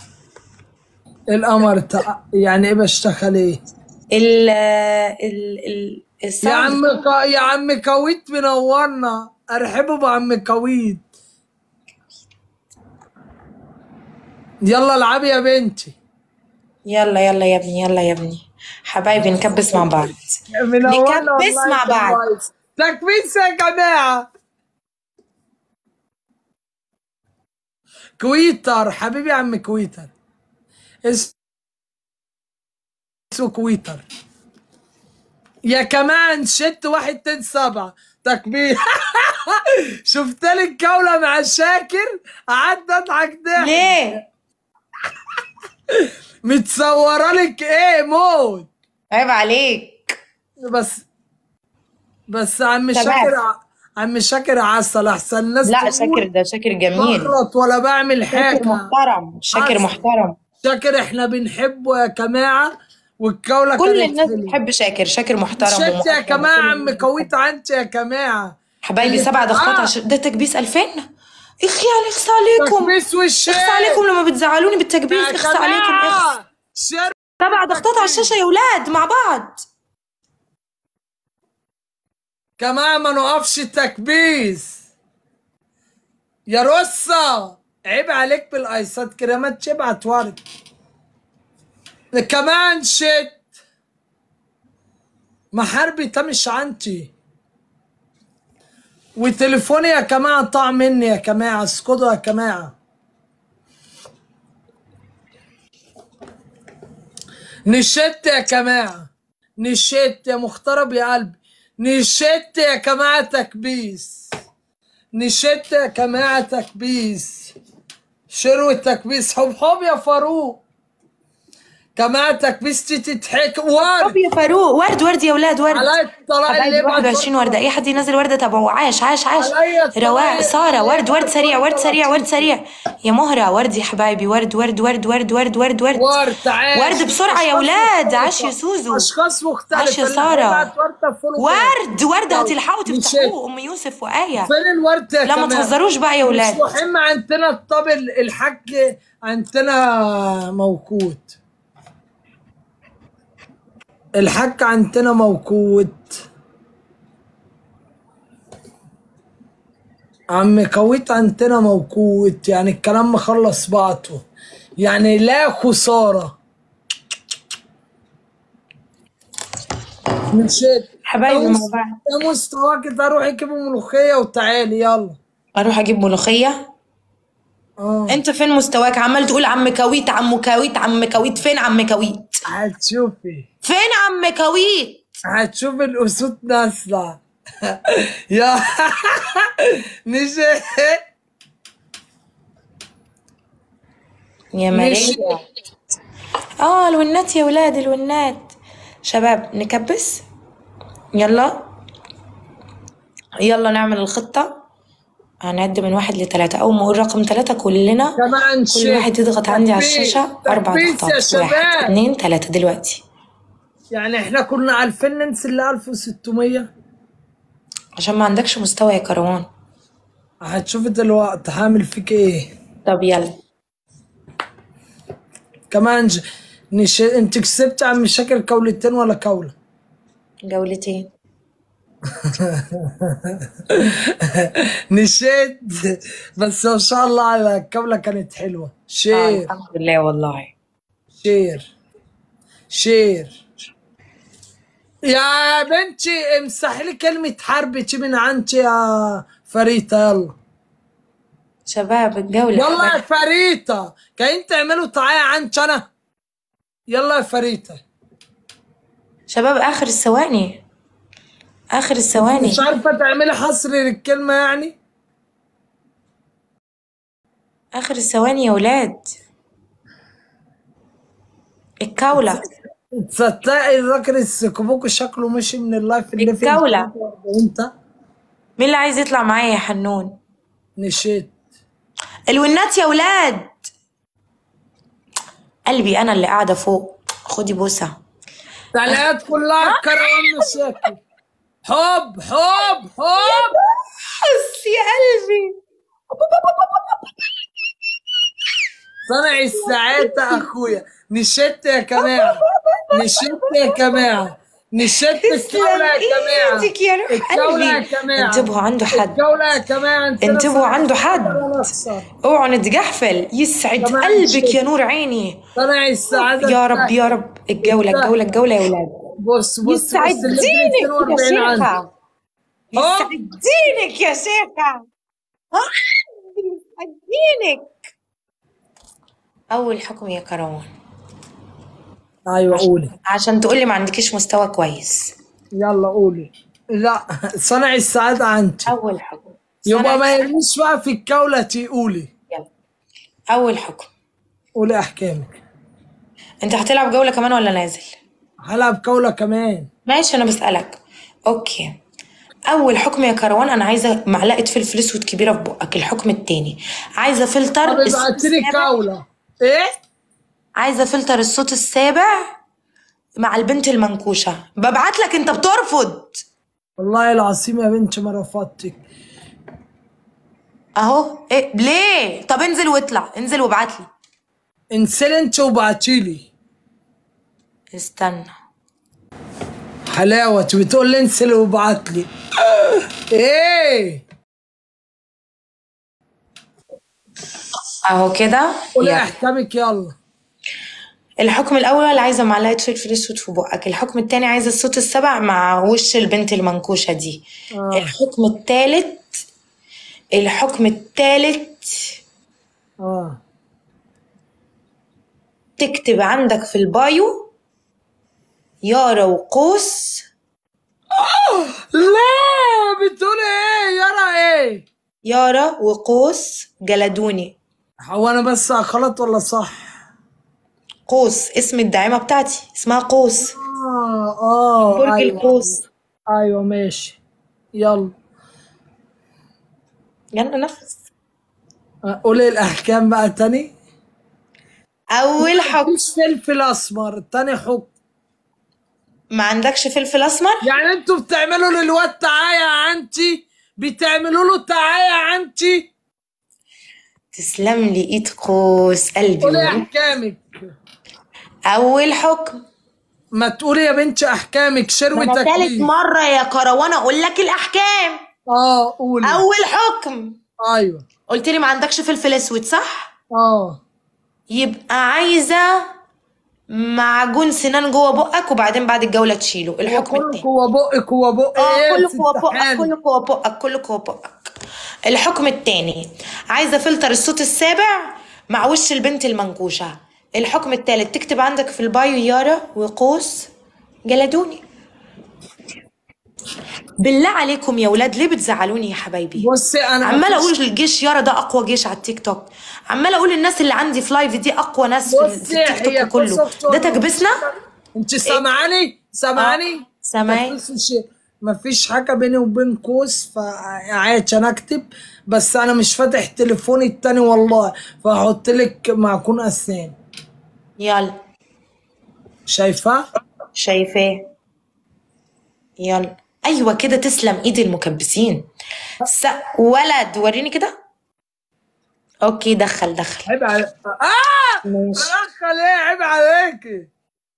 القمر تع... يعني ايه بشتغل ايه؟ ال ال ال يا الساوند عم ك... يا عم كويت منورنا ارحبوا بعم كويت يلا العبي يا بنتي يلا يلا يا ابني يلا يا ابني حبايبي نكبس مع بعض منورنا نكبس والله مع بعض كويس. تكبيس يا جماعة كويتر حبيبي يا عم كويتر اس- اسمه كويتر يا كمان شت واحد اتنين سبعة تكبير شفت لك جولة مع شاكر قعدت اضحك ضحك ليه؟ متصورة لك ايه موت عيب عليك بس بس عم تمام. شاكر ع- عم شاكر عسل احسن الناس لا تقول شاكر ده شاكر جميل بغلط ولا بعمل حاجة شاكر محترم شاكر عسل. محترم شاكر احنا بنحبه يا جماعة والجولة كل كانت الناس حلوة. بتحب شاكر شاكر محترم شت يا ومحترم جماعة وكل عم كويت عنت يا جماعة حبايبي اللي سبع بتبقى- ضغطات عشان ده تكبيس 2000 اخي على اخصى عليكم تكبيس والشيء اخصى عليكم لما بتزعلوني بالتكبيس يا اخصى عليكم جماعة، اخصى شر سبع ضغطات على الشاشه يا ولاد مع بعض جماعة ما نوقفش تكبيس يا رصة عيب عليك بالايسات كده ما تبعت ورد كمان شت محاربي ده مش عندي وتليفوني يا جماعة طاع مني يا جماعة اسكتوا يا جماعة نشت يا جماعة نشت يا مخترب يا قلبي نشت يا جماعة تكبيس نشت يا جماعة تكبيس شروة تكبيس حب حب يا فاروق جماعة تكبيس تضحك ورد طب يا فاروق ورد ورد يا ولاد ورد علي الطلاق اللي حبايبي يبعت 21 ورد. ورده اي حد ينزل ورده تبعه عاش عاش عاش عليا الطلاق رواق اللي ساره ورد يبعت ورد سريع ورد سريع ورد سريع يا مهره ورد يا حبايبي ورد ورد ورد ورد ورد ورد ورد ورد تعال ورد بسرعه يا أشخاص ولاد عاش مختلفة. يا سوزو اشخاص مختلفة عاش يا اللي سارة. هيبعت ورد فولو ورد ورد يلا. هتلحقوا نشت. تفتحوه ام يوسف وايه فين الورد يا لا ما كمان؟ تهزروش بقى يا مش ولاد مهم عندنا الطبل الحاج عندنا موجود الحاج عندنا موجود عم كويت عندنا موجود يعني الكلام مخلص بعضه يعني لا خسارة مشيت حبايبي يا مع مس- بعض يا مستواك ده روحي جيبي ملوخية وتعالي يلا اروح اجيب ملوخيه اه انت فين مستواك عمال تقول عم كويت عم كويت عم كويت فين عم كويت هتشوفي فين عم كويت هتشوف الاسود نازله يا نجي يا مش- مريم اه الونات يا ولاد الونات شباب نكبس يلا يلا نعمل الخطة هنعد من واحد لثلاثة أول ما أقول رقم ثلاثة كلنا كمان كل شيء واحد يضغط عندي على تكبيس- الشاشة أربع تكبيس يا ضغطات واحد شباب. اثنين ثلاثة دلوقتي يعني احنا كنا عارفين ننزل ل 1600 عشان ما عندكش مستوى يا كروان هتشوف دلوقتي هعمل فيك ايه طب يلا كمان ج... نش... انت كسبت عم شاكر كولتين ولا كولة جولتين نشيت بس ما شاء الله على الكولة كانت حلوة آه شير الحمد لله والله شير شير يا بنتي امسحي لي كلمة حرب تي من عندي يا فريتة يلا شباب الجولة يلا يا فريتة كاين تعملوا تعايا عندي انا يلا يا فريتة شباب آخر الثواني آخر الثواني مش عارفة تعملي حصر للكلمة يعني آخر الثواني يا ولاد الكولة تصدقي الراجل السكبوكو شكله مشي من اللايف اللي في الكولة. انت مين اللي عايز يطلع معايا يا حنون نشيت الونات يا ولاد قلبي أنا اللي قاعدة فوق خدي بوسة تعليقات كلها كروان مشاكل حب حب حب حس يا قلبي صنع الساعات اخويا نشت يا جماعه نشت يا جماعه نشت الجوله يا جماعه ايدك يا روح الجوله يا قلبي جماعه انتبهوا عنده حد الجوله يا جماعه انت انتبهوا عنده حد حد اوعوا نتجحفل يسعد كمان قلبك شيء. يا نور عيني صنع السعاده يا رب يا رب الجولة الجولة الجولة يا ولاد بص بص بص يسعد اللي دينك يا 42 عندي. شيخة يسعد دينك يا شيخة ها؟ يسعد دينك أول حكم يا كروان ايوه قولي عشان تقولي ما عندكيش مستوى كويس يلا قولي لا صنع السعاده عندي أول حكم يبقى ما يرميش بقى في الجوله تقولي يلا أول حكم قولي احكامك أنت هتلعب جولة كمان ولا نازل؟ هلعب جوله كمان ماشي أنا بسألك أوكي أول حكم يا كروان أنا عايزة معلقة فلفل أسود كبيرة في بقك الحكم التاني عايزة فلتر طب الصوت ابعت لي السابع جوله ايه عايزة فلتر الصوت السابع مع البنت المنكوشة ببعت لك أنت بترفض والله العظيم يا بنت ما رفضتك أهو إيه ليه؟ طب انزل واطلع انزل وابعت لي انسل انت وبعتيلي استنى حلاوة بتقول لي انسل وابعت لي ايه أهو كده قولي يلا. احكامك يلا الحكم الأول عايزة معلقة فلفل أسود في بقك الحكم التاني عايزة الصوت السبع مع وش البنت المنكوشة دي آه. الحكم التالت الحكم التالت اه تكتب عندك في البايو يارا وقوس لا بتقول ايه يرى ايه يارا وقوس جلدوني هو انا بس غلط ولا صح قوس اسم الداعمة بتاعتي اسمها قوس اه اه برج ايوه القوس ايوه ماشي يلا يلا نفس آه، قولي الاحكام بقى تاني أول حكم مفيش فلفل اسمر تاني حكم ما عندكش فلفل أسمر يعني انتوا بتعملوا للواد تعايا عندي بتعملوا له تعايا عندي تسلم لي إيد قوس قلبي قولي ورب. احكامك أول حكم ما تقولي يا بنتي احكامك شروي أنا تالت تكليف مرة يا كروان أقول لك الأحكام اه قولي أول حكم ايوه قلت لي ما عندكش فلفل أسود صح؟ اه يبقى عايزة معجون سنان جوه بقك وبعدين بعد الجولة تشيله الحكم كله التاني جوه بقك جوه بقك اه ايه كله ست جوه بقك حالي؟ كله جوه بقك كله جوه بقك الحكم التاني عايزة فلتر الصوت السابع مع وش البنت المنكوشة الحكم التالت تكتب عندك في البايو يارا وقوس جلدوني بالله عليكم يا ولاد ليه بتزعلوني يا حبايبي بصي انا عماله مفيش- اقول الجيش يارا ده اقوى جيش على التيك توك عماله اقول الناس اللي عندي في لايف دي اقوى ناس في, في بصي التيك هي توك كله قصة ده تكبسنا انت سامعاني سامعاني سامعين مفيش مفيش حاجه بيني وبين كوس فعشان اكتب بس انا مش فاتح تليفوني التاني والله فهحط لك معجون اسنان يلا شايفاه شايفاه يلا ايوه كده تسلم ايد المكبسين س... ولد وريني كده اوكي دخل دخل عيب عليك اه ماشي دخل ايه عيب عليكي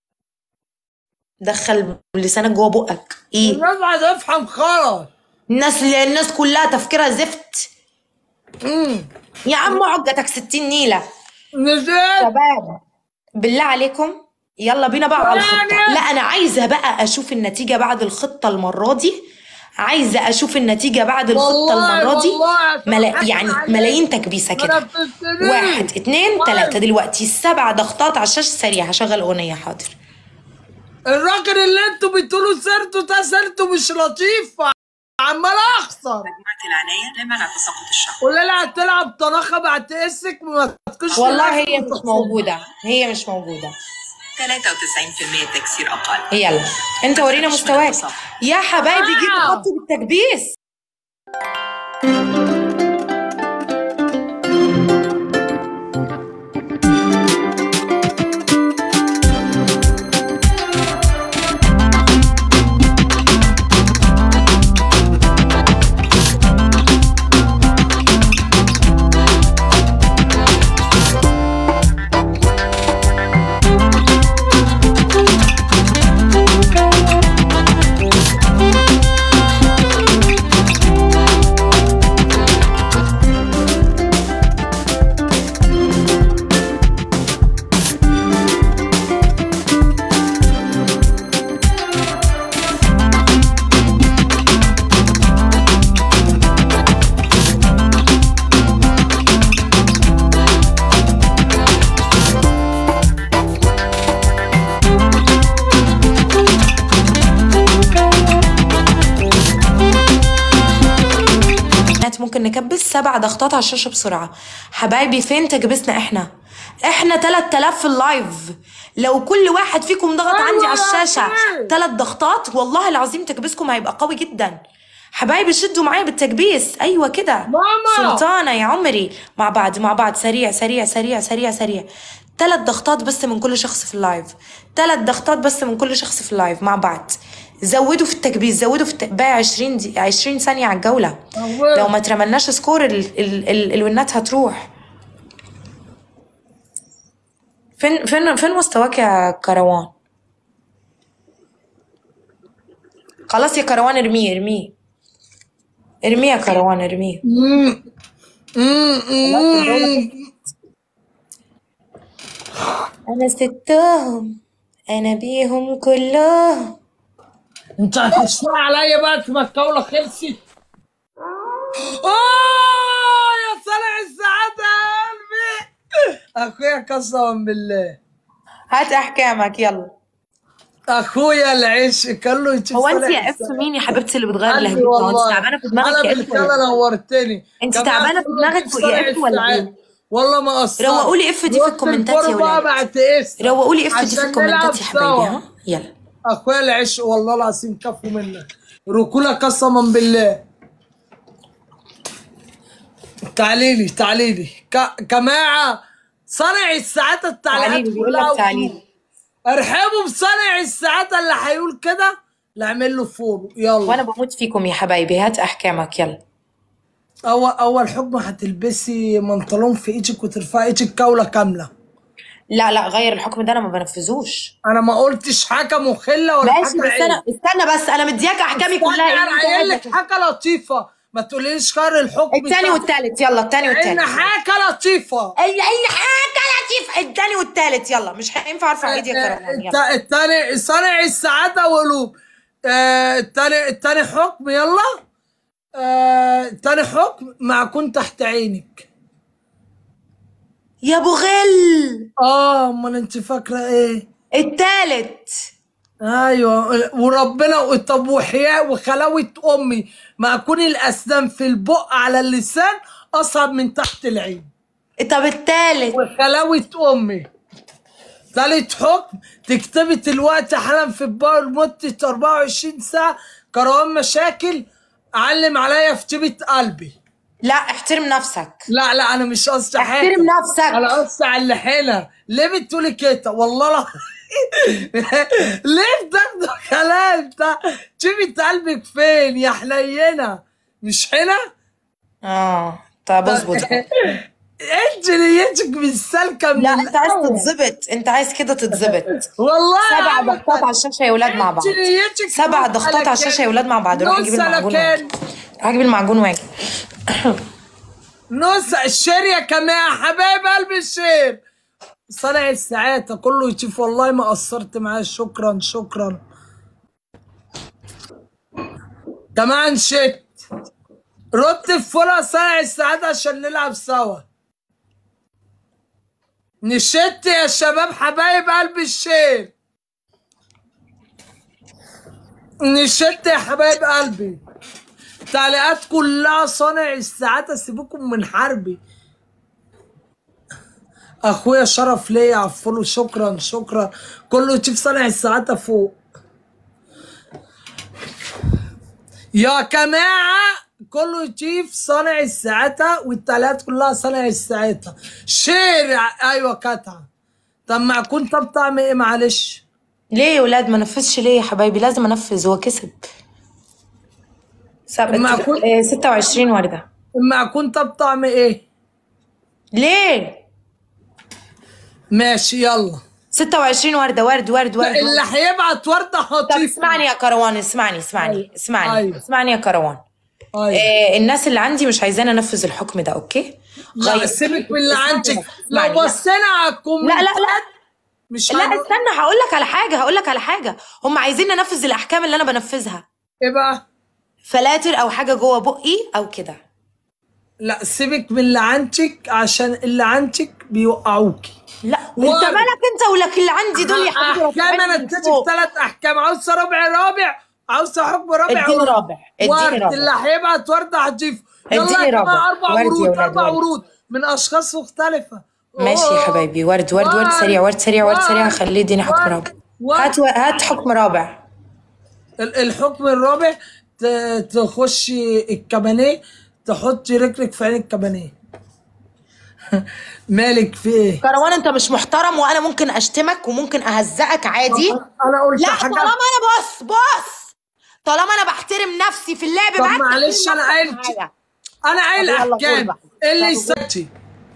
دخل لسانك جوه بقك ايه الناس عايزه افهم خالص الناس الناس كلها تفكيرها زفت امم يا عم عقدتك 60 نيله نزلت شباب بالله عليكم يلا بينا بقى على الخطه لا انا عايزه بقى اشوف النتيجه بعد الخطه المره دي عايزه اشوف النتيجه بعد الخطه والله- المره دي والله ملا... أضحك يعني عليك. ملايين تكبيسه ما كده نفذتنيش. واحد اتنين تلاته دلوقتي السبع ضغطات على الشاشه سريع هشغل اغنيه حاضر الراجل اللي انتوا بتقولوا سيرته ده سيرته مش لطيفه عمال اخسر مجموعة العناية لمنع تساقط الشعر قول لي هتلعب طناخه بعد اسك ما تكونش والله هي مش موجوده هي مش موجوده 93% تكسير أقل يلا انت ورينا مستواك يا حبايبي جيبوا آه. خطوا بالتكبيس بنات ممكن نكبس سبع ضغطات على الشاشه بسرعه حبايبي فين تكبسنا احنا احنا 3000 في اللايف لو كل واحد فيكم ضغط عندي على الشاشه ثلاث ضغطات والله العظيم تكبيسكم هيبقى قوي جدا حبايبي شدوا معايا بالتكبيس ايوه كده ماما. سلطانه يا عمري مع بعض مع بعض سريع سريع سريع سريع سريع ثلاث ضغطات بس من كل شخص في اللايف ثلاث ضغطات بس من كل شخص في اللايف مع بعض زودوا في التكبيس زودوا في الت... باقي 20 دي... 20 ثانيه على الجوله لو ما ترملناش سكور ال... ال... ال... الونات هتروح فين فين فين مستواك يا كروان خلاص يا كروان ارميه ارميه ارميه يا كروان ارميه مم. مم. مم. انا ستهم انا بيهم كلهم انت هتشفع عليا بقى تبقى الجوله خلصت اه يا صالح السعاده يا قلبي اخويا قسما بالله هات احكامك يلا اخويا العيش كان له يشوف هو انت صالح يا اف السعادة. مين يا حبيبتي اللي بتغير قلبي لهجتها هو انت والله. تعبانه في دماغك انا يا اف بالكلى ولا نورتني انت كمان تعبانه في كله دماغك يشوف يا صالح اف ولا السعادة. ايه والله ما قصرت روقوا لي اف دي في رحت الكومنتات يا الفور بقى ولاد بعت اسم روقوا لي اف دي في عشان الكومنتات نلعب يا حبايبي سوا. ها يلا اخويا العيش والله العظيم كفو منك ركولة قسما بالله تعالي لي تعالي لي ك... جماعة صانع الساعات التعليقات تعالي لي، بيقول كلها لك تعالي لي. ارحبوا بصانع الساعات اللي هيقول كده لا اعمل له فولو يلا وانا بموت فيكم يا حبايبي هات احكامك يلا اول اول حكم هتلبسي بنطلون في ايدك وترفعي ايدك كوله كامله لا لا غير الحكم ده انا ما بنفذوش انا ما قلتش حاجه مخله ولا ماشي حاجه بس عيب. انا استنى بس انا مدياك احكامي كلها استنى، ايه انا اللي انت قايل عايزك لك حاجه لطيفه ما تقوليش خير الحكم التاني بتاع- والتالت يلا التاني والتالت ان حاجه لطيفه ال- ال- حاجه لطيف التاني والتالت يلا مش هينفع ارفع ايدي يا كرمان الت- يلا التاني صانع السعادة وقلوب آه، التاني التاني حكم يلا آه، التاني حكم معكون تحت عينك يا ابو غل اه امال انت فاكرة ايه التالت ايوه وربنا طب وحياء وخلاوة امي ما اكون الاسنان في البق على اللسان اصعب من تحت العين طب التالت وخلاوة امي تالت حكم تكتبي دلوقتي حالا في البار لمدة 24 ساعة كروان مشاكل علم عليا في طيبة قلبي لا احترم نفسك لا لا انا مش قصدي حاجة احترم نفسك. انا قصدي على اللي حيلها ليه بتقولي كده والله لا ليه بتاخدوا كلام ده طيبة قلبك فين يا حنينة مش هنا اه طب اظبط بقى. انت نيتك مش سالكة من لا انت عايز الأول. تتظبط انت عايز كده تتظبط والله يا سبع عم ضغطات على الشاشه يا ولاد مع بعض انت نيتك سبع نص ضغطات على الشاشه يا ولاد مع بعض روح نص اجيب المعجون سلكان. واجي روح اجيب المعجون واجي نص الشير يا كمان حبايب قلب الشير صانع الساعات كله يشوف والله ما قصرت معاه شكرا شكرا كمان شت رد في فرع صانع الساعات عشان نلعب سوا نشت يا شباب حبايب قلب الشير نشت يا حبايب قلبي تعليقات كلها صانع الساعات اسيبكم من حربي اخويا شرف ليا عفوا شكرا شكرا كله يشوف صانع الساعات فوق يا جماعة كله يشوف صانع الساعات والتعليقات كلها صانع الساعات شير ايوه كتعة طب ما كنت بطعم ايه معلش ليه يا ولاد ما نفذش ليه يا حبايبي لازم انفذ هو كسب سبت معقول؟ آه، 26 ورده ما كنت بطعم ايه ليه ماشي يلا 26 ورده ورد ورد ورد اللي هيبعت ورده طب هطيف اسمعني يا كروان اسمعني اسمعني اسمعني أيوة. اسمعني يا كروان أيوة. آه الناس اللي عندي مش عايزاني انفذ الحكم ده اوكي لا سيبك من اللي اسمعني عندك بس، اسمعني. لو بصينا على لا الكومنتات لا لا مش لا هن- استنى هقول لك على حاجه هقول لك على حاجه هم عايزين ننفذ الاحكام اللي انا بنفذها ايه بقى فلاتر او حاجه جوه بقي او كده لا سيبك من اللي عندك عشان اللي عندك بيوقعوكي لا و- انت مالك انت ولك اللي عندي دول يا حبيبي احكام انا رافعيني اديتك فوق. ثلاث احكام عاوزه ربع رابع عاوزه حكم رابع اديني ورد. رابع، اديني ورد رابع. اللي هيبعت ورده هتضيف يلا اديني يا جماعه رابع. اربع ورد يا ورود ولاد، اربع ورد. ورود من اشخاص مختلفه ماشي يا أوه. حبايبي ورد ورد ورد ورد. سريع ورد سريع ورد سريع ورد. خليه يديني حكم ورد. رابع ورد. هات و- هات حكم رابع ال- الحكم الرابع ت- تخشي الكبانيه تحطي رجلك في عين الكبانيه مالك في ايه؟ كروان انت مش محترم وانا ممكن اشتمك وممكن اهزقك عادي انا قلت لا حاجه طالما انا بص بص طالما انا بحترم نفسي في اللعب طب معاك معلش تحترم انا نفسك قايل معايا. انا قايل طب يلا قول احكام بقى. إيه اللي طب قول. يسكتي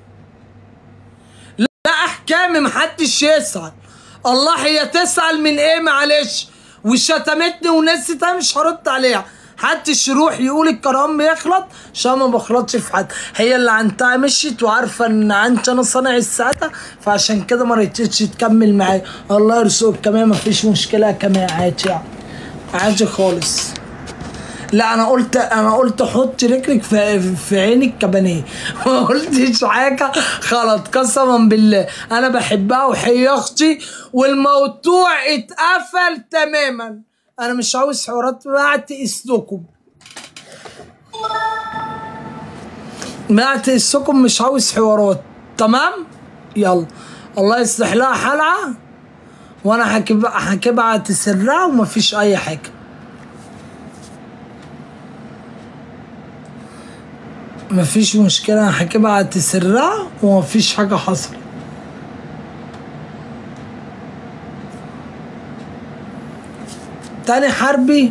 لا احكامي محدش يسأل الله هي تسأل من ايه معلش وشتمتني ونسيتها مش هرد عليها محدش يروح يقول الكرام بيخلط عشان ما بخلطش في حد هي اللي عنتها مشيت وعارفه ان عنت انا صانع الساعه فعشان كده ما رضيتش تكمل معايا الله يرزقك كمان ما فيش مشكله كمان عادي يعني عادي خالص لا انا قلت انا قلت حط رجلك في في عين الكبانيه ما قلتش حاجه غلط قسما بالله انا بحبها وهي اختي والموضوع اتقفل تماما انا مش عاوز حوارات بعت اسلكم بعت اسلكم مش عاوز حوارات تمام يلا الله يصلح لها حلقه وانا هكب- هكبعت سرها ومفيش اي حاجه مفيش مشكلة هكبعت سرها ومفيش حاجة حصلت تاني حربي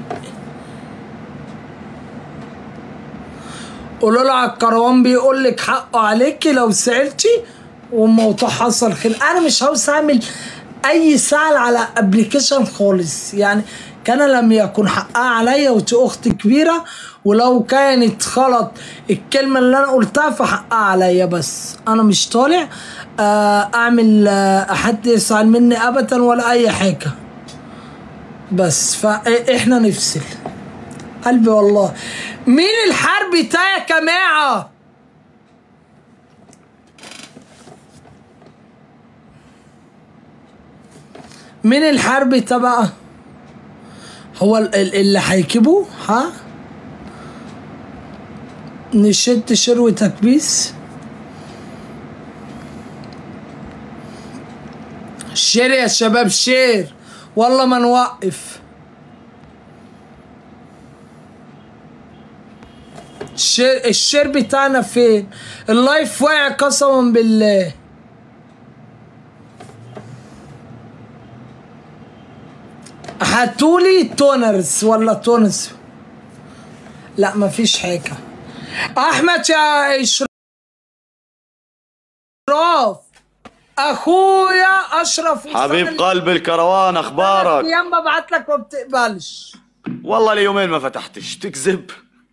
قولوا له على الكروان بيقول لك حقه عليكي لو سألتي والموضوع حصل خير انا مش عاوز اعمل اي سعل على ابلكيشن خالص يعني كان لم يكن حقها عليا وانت اخت كبيره ولو كانت غلط الكلمه اللي انا قلتها فحقها عليا بس انا مش طالع آه، اعمل آه، حد يزعل مني ابدا ولا اي حاجه بس فاحنا نفصل قلبي والله مين الحرب ده يا جماعه مين الحرب ده بقى هو ال- ال- اللي هيجيبه ها نشد شروي تكبيس شير يا شباب شير والله ما نوقف الشير, الشير بتاعنا فين اللايف واقع قسما بالله هاتولي تونرز ولا تونس لا مفيش حاجة احمد يا اشراف اخويا اشرف حبيب قلب الكروان اخبارك ايام ببعت لك ما بتقبلش والله ليومين ما فتحتش تكذب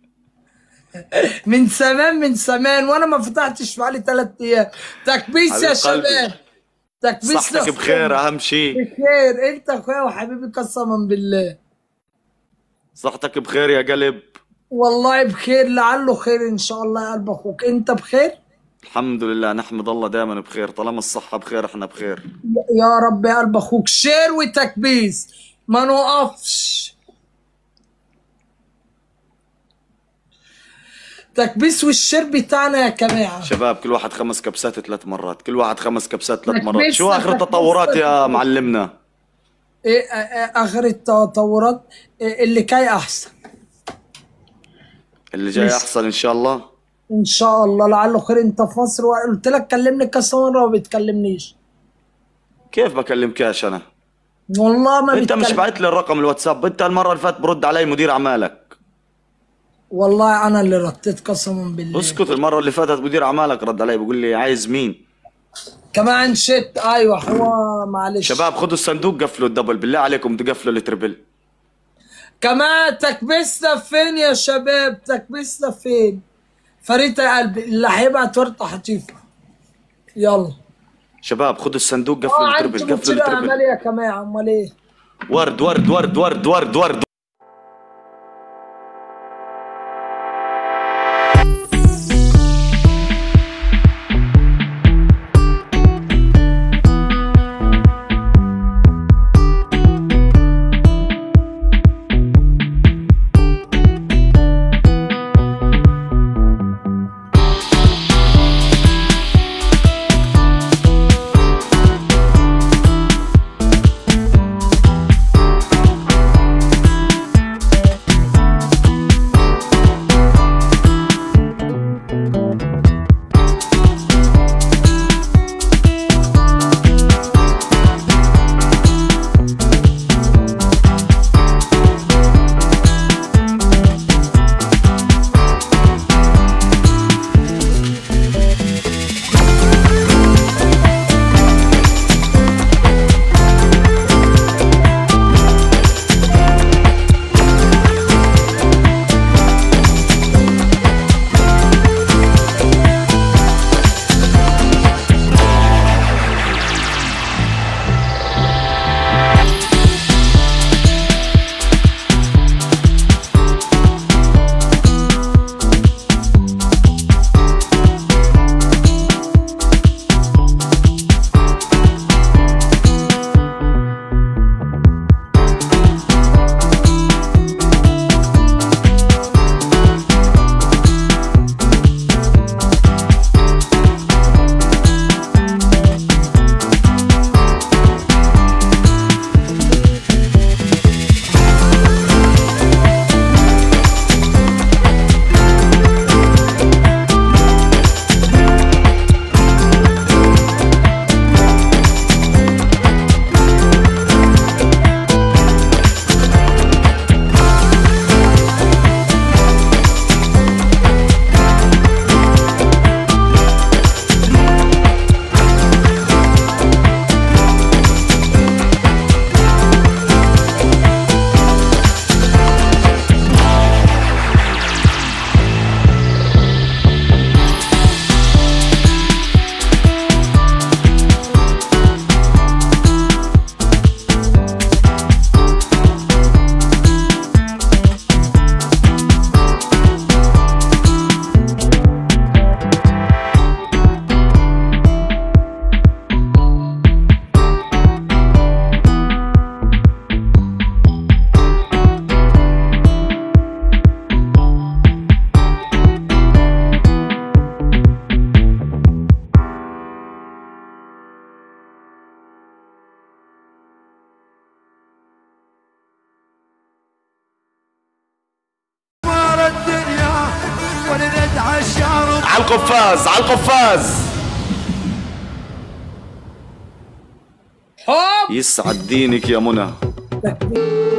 من زمان من زمان وانا ما فتحتش بقالي ثلاث ايام تكبيس يا حبيب قلبي. شباب تكبيس صحتك يا بخير أخويا. اهم شيء بخير انت اخويا وحبيبي قسما بالله صحتك بخير يا قلب والله بخير لعله خير ان شاء الله يا قلب اخوك انت بخير الحمد لله نحمد الله دائما بخير طالما الصحة بخير احنا بخير يا رب يا قلب اخوك شير وتكبيس ما نوقفش تكبيس والشير بتاعنا يا جماعه شباب كل واحد خمس كبسات ثلاث مرات كل واحد خمس كبسات ثلاث تكبيس مرات شو اخر تكبيس التطورات يا تكبيس. معلمنا ايه آه، آه، اخر التطورات إيه اللي جاي احسن اللي جاي مش- احسن ان شاء الله ان شاء الله لعله خير انت في مصر وقلت لك كلمني كذا مره وما بتكلمنيش كيف بكلمكاش انا والله ما انت مش بتكلم. بعت لي الرقم الواتساب انت المرة اللي فاتت برد علي مدير اعمالك والله انا اللي رديت قسما بالله اسكت المرة اللي فاتت مدير اعمالك رد علي بيقول لي عايز مين كمان شت ايوه هو معلش شباب خدوا الصندوق قفلوا الدبل بالله عليكم تقفلوا التربل كمان تكبسنا فين يا شباب تكبسنا فين فريد يا قلبي اللي هيبعت ورطه هتشوفه يلا شباب خدوا الصندوق اه قفلوا عندي التربل قفلوا مشكله التربل عمليه يا جماعه امال ايه ورد ورد ورد ورد ورد ورد على القفاز على القفاز حب يسعد دينك يا منى